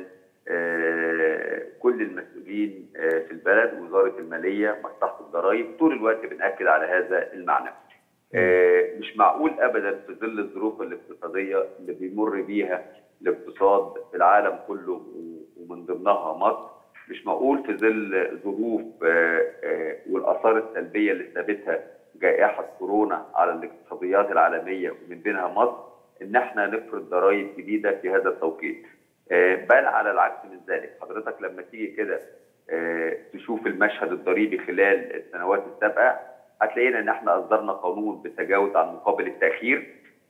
آه، كل المسؤولين آه، في البلد وزاره الماليه مصلحه الضرائب طول الوقت بناكد على هذا المعنى آه، مش معقول ابدا في ظل الظروف الاقتصاديه اللي بيمر بيها الاقتصاد في العالم كله و- ومن ضمنها مصر مش معقول في ظل ظروف آه، آه، والاثار السلبيه اللي سابتها جائحه كورونا على الاقتصاديات العالميه ومن بينها مصر ان احنا نفرض ضرائب جديده في هذا التوقيت. آه، بل على العكس من ذلك حضرتك لما تيجي كده آه، تشوف المشهد الضريبي خلال السنوات السابقه هتلاقينا ان احنا اصدرنا قانون بالتجاوز عن مقابل التاخير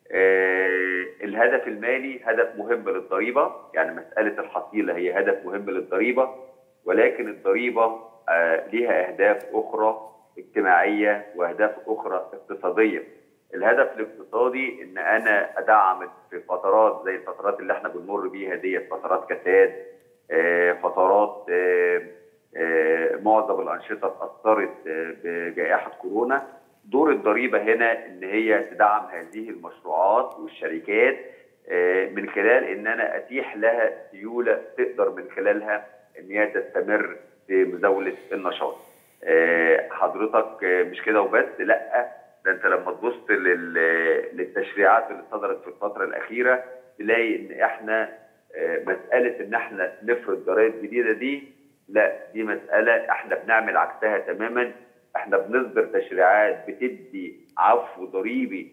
آه، الهدف المالي هدف مهم للضريبه يعني مساله الحصيله هي هدف مهم للضريبه ولكن الضريبه آه، ليها اهداف اخرى اجتماعيه واهداف اخرى اقتصاديه الهدف الاقتصادي ان انا ادعم في فترات زي الفترات اللي احنا بنمر بيها ديت فترات كساد آه، فترات آه، آه، معظم الانشطه اتاثرت آه، بجائحه كورونا دور الضريبه هنا ان هي تدعم هذه المشروعات والشركات آه، من خلال ان انا اتيح لها سيوله تقدر من خلالها ان هي تستمر في مزاوله النشاط. آه، حضرتك آه، مش كده وبس لا ده انت لما تبص لل- للتشريعات اللي صدرت في الفتره الاخيره تلاقي ان احنا آه، مساله ان احنا نفرض ضرائب جديده دي لا دي مساله احنا بنعمل عكسها تماما احنا بنصدر تشريعات بتدي عفو ضريبي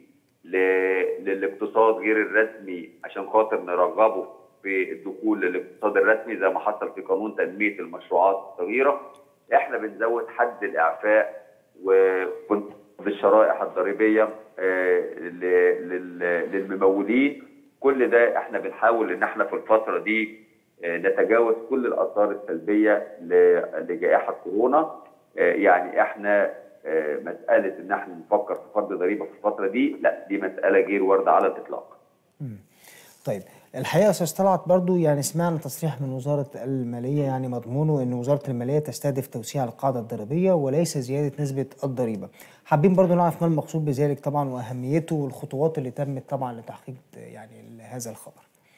ل- للاقتصاد غير الرسمي عشان خاطر نرغبه في الدخول للاقتصاد الرسمي زي ما حصل في قانون تنميه المشروعات الصغيره احنا بنزود حد الاعفاء وكنت بالشرائح الضريبيه آه، ل- لل- للممولين كل ده احنا بنحاول ان احنا في الفتره دي آه، نتجاوز كل الاثار السلبيه ل- لجائحه كورونا آه، يعني احنا آه، مساله ان احنا نفكر في فرض ضريبه في الفتره دي لا دي مساله غير وارده على الاطلاق طيب الحقيقه يا استاذ طلعت برضو يعني سمعنا تصريح من وزاره الماليه يعني مضمونه ان وزاره الماليه تستهدف توسيع القاعده الضريبيه وليس زياده نسبه الضريبه حابين برضو نعرف ما المقصود بذلك طبعا واهميته والخطوات اللي تمت طبعا لتحقيق يعني هذا الخبر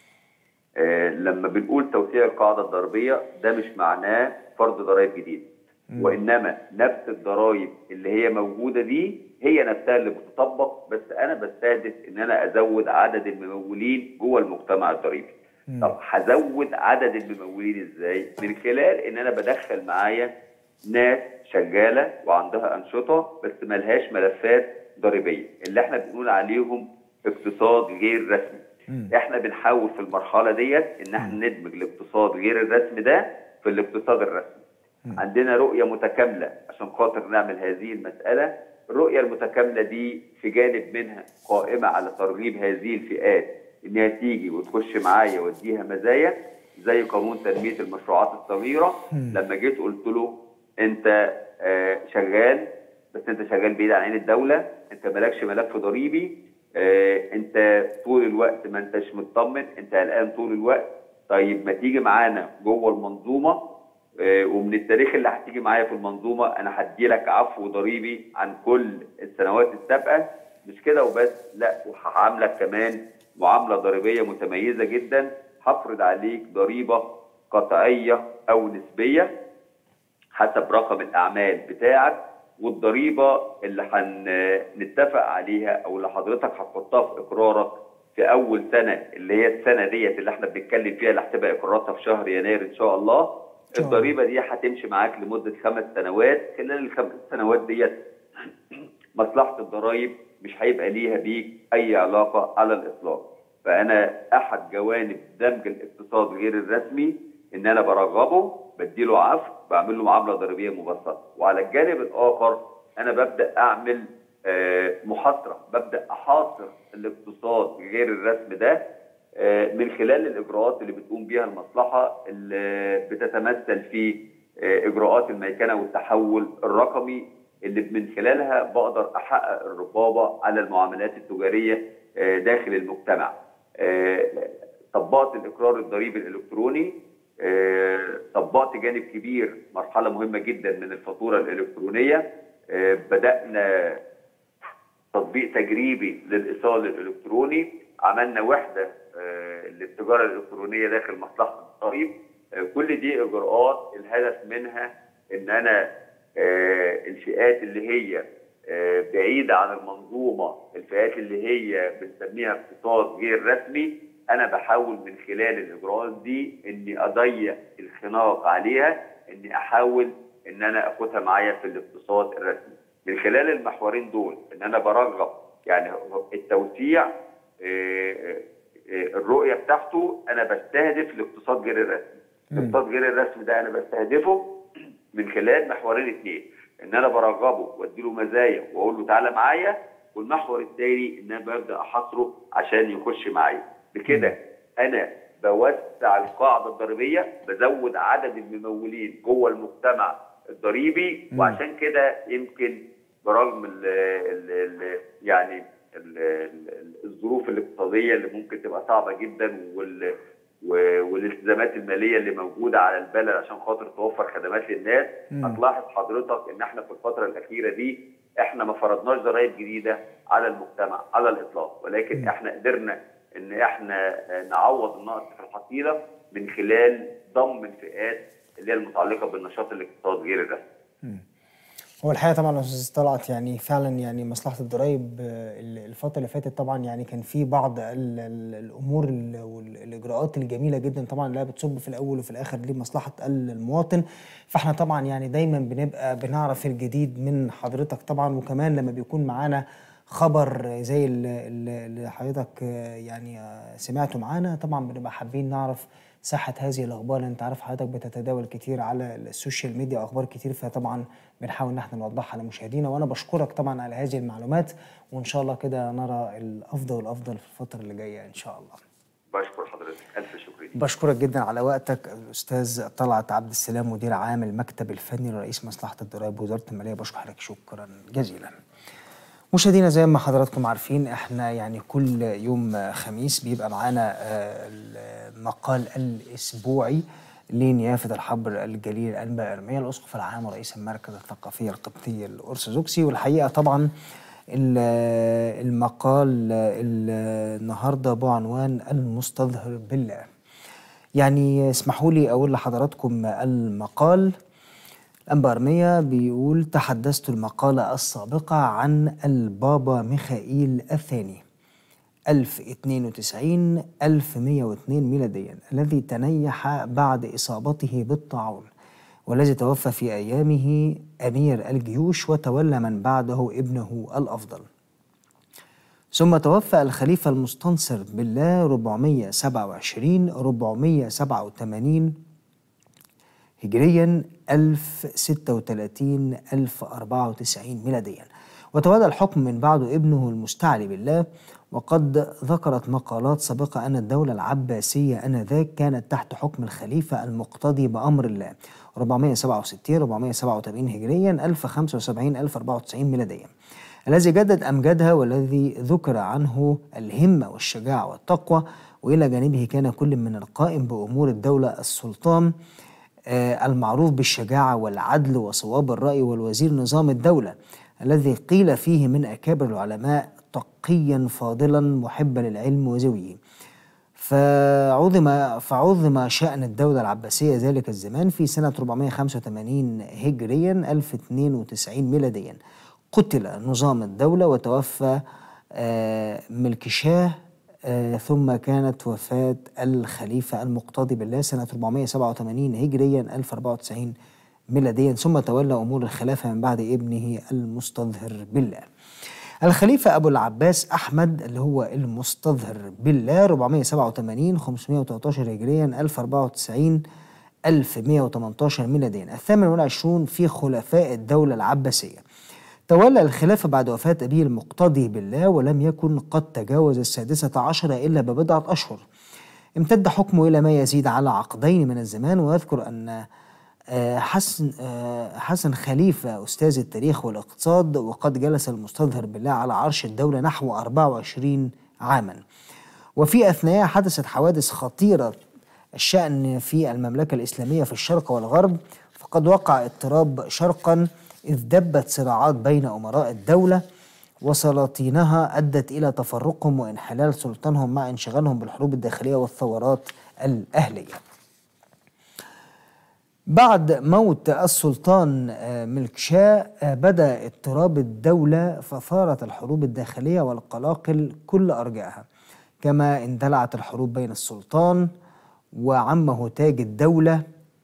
آه، لما بنقول توسيع القاعده الضريبيه ده مش معناه فرض ضرائب جديده وانما نفس الضرائب اللي هي موجوده دي هي نفسها اللي بتطبق بس انا بستهدف ان انا ازود عدد الممولين جوه المجتمع الضريبي. طب هزود عدد الممولين ازاي؟ من خلال ان انا بدخل معايا ناس شغاله وعندها انشطه بس ملهاش ملفات ضريبيه اللي احنا بنقول عليهم اقتصاد غير رسمي. احنا بنحاول في المرحله ديت ان احنا ندمج الاقتصاد غير الرسمي ده في الاقتصاد الرسمي. عندنا رؤيه متكامله عشان خاطر نعمل هذه المساله الرؤيه المتكامله دي في جانب منها قائمه على ترغيب هذه الفئات انها تيجي وتخش معايا واديها مزايا زي قانون تنميه المشروعات الصغيره لما جيت قلت له انت آه، شغال بس انت شغال بعيد عن عين الدوله انت مالكش ملف ضريبي آه، انت طول الوقت ما انتش مطمن انت قلقان طول الوقت طيب ما تيجي معانا جوه المنظومه آه، ومن التاريخ اللي هتيجي معايا في المنظومه انا هدي لك عفو ضريبي عن كل السنوات السابقه مش كده وبس لا وهعاملك كمان معامله ضريبيه متميزه جدا هفرض عليك ضريبه قطعيه او نسبيه حسب رقم الاعمال بتاعك والضريبه اللي هنتفق عليها او اللي حضرتك هتحطها في اقرارك في اول سنه اللي هي السنه ديت اللي احنا بنتكلم فيها اللي هتبقى اقراراتها في شهر يناير ان شاء الله شاء الله. الضريبه دي هتمشي معاك لمده خمس سنوات خلال الخمس سنوات ديت مصلحه الضرائب مش هيبقى ليها بيك اي علاقه على الاطلاق فانا احد جوانب دمج الاقتصاد غير الرسمي ان انا برغبه بديله عفو بعمل له معامله ضريبيه مبسطه وعلى الجانب الاخر انا ببدا اعمل آه، محاصره ببدا احاصر الاقتصاد غير الرسمي ده آه، من خلال الاجراءات اللي بتقوم بيها المصلحه اللي بتتمثل في آه، اجراءات الميكنه والتحول الرقمي اللي من خلالها بقدر احقق الرقابه على المعاملات التجاريه آه، داخل المجتمع. آه، طبقت الاقرار الضريبي الالكتروني آه، طبقت جانب كبير مرحله مهمه جدا من الفاتوره الالكترونيه آه، بدانا تطبيق تجريبي للايصال الالكتروني عملنا وحده آه، للتجاره الالكترونيه داخل مصلحه الضريب آه، كل دي اجراءات الهدف منها ان انا آه، الفئات اللي هي آه، بعيده عن المنظومه الفئات اللي هي بنسميها اقتصاد غير رسمي انا بحاول من خلال الاجراءات دي اني اضيق الخناق عليها اني احاول ان انا اخدها معايا في الاقتصاد الرسمي من خلال المحورين دول ان انا برغب يعني التوسيع آه، آه، آه، الرؤيه بتاعته انا بستهدف الاقتصاد غير الرسمي الاقتصاد غير الرسمي ده انا بستهدفه من خلال محورين اثنين ان انا برغبه واديله مزايا واقول له تعالى معايا والمحور الثاني ان انا ببدا احاصره عشان يخش معايا بكده انا بوسع القاعده الضريبيه بزود عدد الممولين جوه المجتمع الضريبي وعشان كده يمكن برغم ال ال ال يعني ال ال الظروف الاقتصاديه اللي ممكن تبقى صعبه جدا وال و- والالتزامات الماليه اللي موجوده على البلد عشان خاطر توفر خدمات للناس مم. هتلاحظ حضرتك ان احنا في الفتره الاخيره دي احنا ما فرضناش ضرائب جديده على المجتمع على الاطلاق ولكن مم. احنا قدرنا ان احنا نعوض النقص في الحصيله من خلال ضم الفئات اللي هي المتعلقه بالنشاط الاقتصادي غير الرسمي هو الحقيقه طبعا يا استاذ طلعت يعني فعلا يعني مصلحه الضرايب آه، الفتره اللي فاتت طبعا يعني كان في بعض ال- ال- الامور ال- والاجراءات الجميله جدا طبعا اللي هي بتصب في الاول وفي الاخر لمصلحه المواطن فاحنا طبعا يعني دايما بنبقى بنعرف الجديد من حضرتك طبعا وكمان لما بيكون معانا خبر زي ال- ال- اللي حضرتك آه، يعني آه، سمعته معانا طبعا بنبقى حابين نعرف صحة هذه الأخبار لأن أنت عارف حضرتك بتتداول كتير على السوشيال ميديا أخبار كتير فطبعا بنحاول إن احنا نوضحها لمشاهدينا وأنا بشكرك طبعا على هذه المعلومات وإن شاء الله كده نرى الأفضل والأفضل في الفترة اللي جاية إن شاء الله بشكر حضرتك الف شكر ليك بشكرك جدا على وقتك الأستاذ طلعت عبد السلام مدير عام المكتب الفني لرئيس مصلحة الضرائب وزارة المالية بشكر حضرتك شكرا جزيلا مشاهدينا زي ما حضراتكم عارفين احنا يعني كل يوم خميس بيبقى معانا آه، المقال الاسبوعي لنيافة الحبر الجليل الأنبا إرميا الأسقف العام ورئيس المركز الثقافي القبطي الأرثوذكسي والحقيقة طبعا ال- المقال ال- النهارده بعنوان المستظهر بالله يعني اسمحوا لي أقول لحضراتكم المقال الأنبا أرميا بيقول تحدثت المقالة السابقة عن البابا ميخائيل الثاني 1092 1102 ميلاديا الذي تنيح بعد إصابته بالطاعون والذي توفى في أيامه أمير الجيوش وتولى من بعده ابنه الأفضل ثم توفى الخليفة المستنصر بالله 427 487 هجريا 1036 1094 ميلاديا وتولى الحكم من بعده ابنه المستعلي بالله وقد ذكرت مقالات سابقة أن الدولة العباسية آنذاك كانت تحت حكم الخليفة المقتدي بأمر الله 467 487 هجريا 1075 1094 ميلاديا الذي جدد أمجادها والذي ذكر عنه الهمة والشجاعة والتقوى وإلى جانبه كان كل من القائم بأمور الدولة السلطان آه، المعروف بالشجاعة والعدل وصواب الرأي والوزير نظام الدولة الذي قيل فيه من أكابر العلماء تقيا فاضلا محبا للعلم وزويه فعظم فعظم شأن الدولة العباسية ذلك الزمان في سنة 485 هجريا 1092 ميلاديا قتل نظام الدولة وتوفى آه، ملكشاه آه، ثم كانت وفاة الخليفة المقتدي بالله سنة 487 هجريا 1094 ميلاديا ثم تولى أمور الخلافة من بعد ابنه المستظهر بالله الخليفة أبو العباس أحمد اللي هو المستظهر بالله 487 513 هجريا 1094 1118 ميلاديا الثامن والعشرون في خلفاء الدولة العباسية تولى الخلافة بعد وفاة أبيه المقتدي بالله ولم يكن قد تجاوز السادسة عشر إلا ببضعة أشهر امتد حكمه إلى ما يزيد على عقدين من الزمان ويذكر أن آه، حسن آه، حسن خليفة أستاذ التاريخ والاقتصاد وقد جلس المستظهر بالله على عرش الدولة نحو 24 عاما وفي أثناء حدثت حوادث خطيرة الشأن في المملكة الإسلامية في الشرق والغرب فقد وقع اضطراب شرقا إذ دبت صراعات بين أمراء الدولة وسلاطينها أدت إلى تفرقهم وانحلال سلطانهم مع انشغالهم بالحروب الداخلية والثورات الأهلية بعد موت السلطان آه، ملكشاه آه، بدا اضطراب الدوله فثارت الحروب الداخليه والقلاقل كل ارجائها كما اندلعت الحروب بين السلطان وعمه تاج الدوله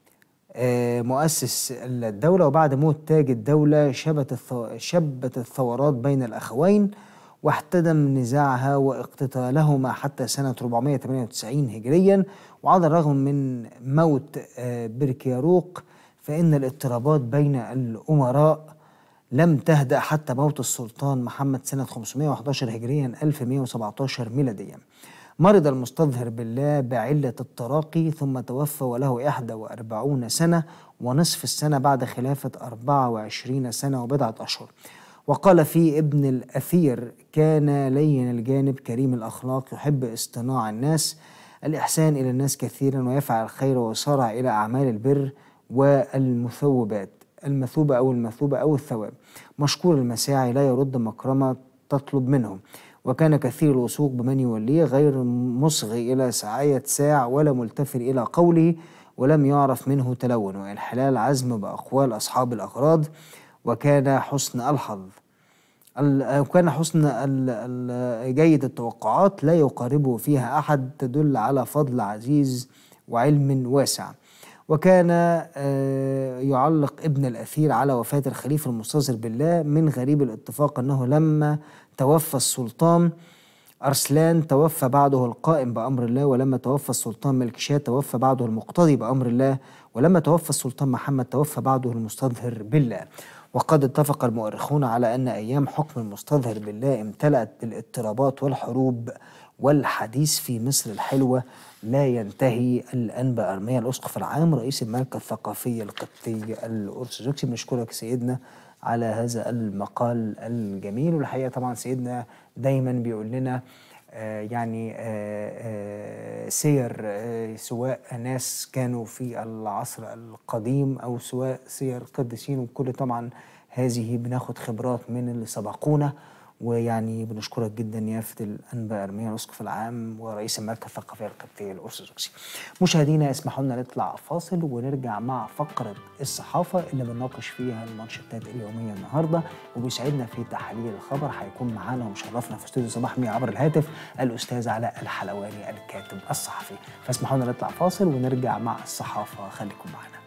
آه، مؤسس الدوله وبعد موت تاج الدوله شبت الثو- شبت الثورات بين الاخوين واحتدم نزاعها واقتتالهما حتى سنة 498 هجريا وعلى الرغم من موت آه، بركياروق فإن الاضطرابات بين الأمراء لم تهدأ حتى موت السلطان محمد سنة 511 هجريا 1117 ميلاديا مرض المستظهر بالله بعلة التراقي ثم توفى وله 41 سنة ونصف السنة بعد خلافة 24 سنة وبضعة أشهر وقال في ابن الأثير كان لين الجانب كريم الأخلاق يحب اصطناع الناس الإحسان إلى الناس كثيرا ويفعل الخير ويصارع إلى أعمال البر والمثوبات المثوبة أو المثوبة أو الثواب مشكور المساعي لا يرد مكرمة تطلب منه وكان كثير الوثوق بمن يوليه غير مصغي إلى سعاية ساع ولا ملتفت إلى قوله ولم يعرف منه تلون وإنحلال عزم بأقوال أصحاب الأغراض وكان حسن الحظ ال- وكان حسن ال- ال- جيد التوقعات لا يقاربه فيها أحد تدل على فضل عزيز وعلم واسع وكان آه، يعلق ابن الأثير على وفاة الخليفة المستظهر بالله من غريب الاتفاق أنه لما توفى السلطان أرسلان توفى بعده القائم بأمر الله ولما توفى السلطان ملكشاه توفى بعده المقتدي بأمر الله ولما توفى السلطان محمد توفى بعده المستظهر بالله وقد اتفق المؤرخون على أن أيام حكم المستظهر بالله امتلأت بالاضطرابات والحروب والحديث في مصر الحلوة لا ينتهي الأنبا أرميا الأسقف العام رئيس المركز الثقافي القبطي الأرثوذكسي بنشكرك سيدنا على هذا المقال الجميل والحقيقة طبعا سيدنا دايما بيقول لنا آه، يعني آه، آه، سير آه، سواء ناس كانوا في العصر القديم أو سواء سير قديسين وكل طبعا هذه بناخد خبرات من اللي سبقونا ويعني بنشكرك جدا يافت الانباء ارميا الاسقف العام ورئيس المركز الثقافي القبطي الارثوذكسي. مشاهدينا اسمحوا لنا نطلع فاصل ونرجع مع فقره الصحافه اللي بنناقش فيها المانشيتات اليوميه النهارده وبيسعدنا في تحليل الخبر هيكون معانا ومشرفنا في استوديو صباح مية عبر الهاتف الاستاذ علاء الحلواني الكاتب الصحفي. فاسمحوا لنا نطلع فاصل ونرجع مع الصحافه خليكم معنا.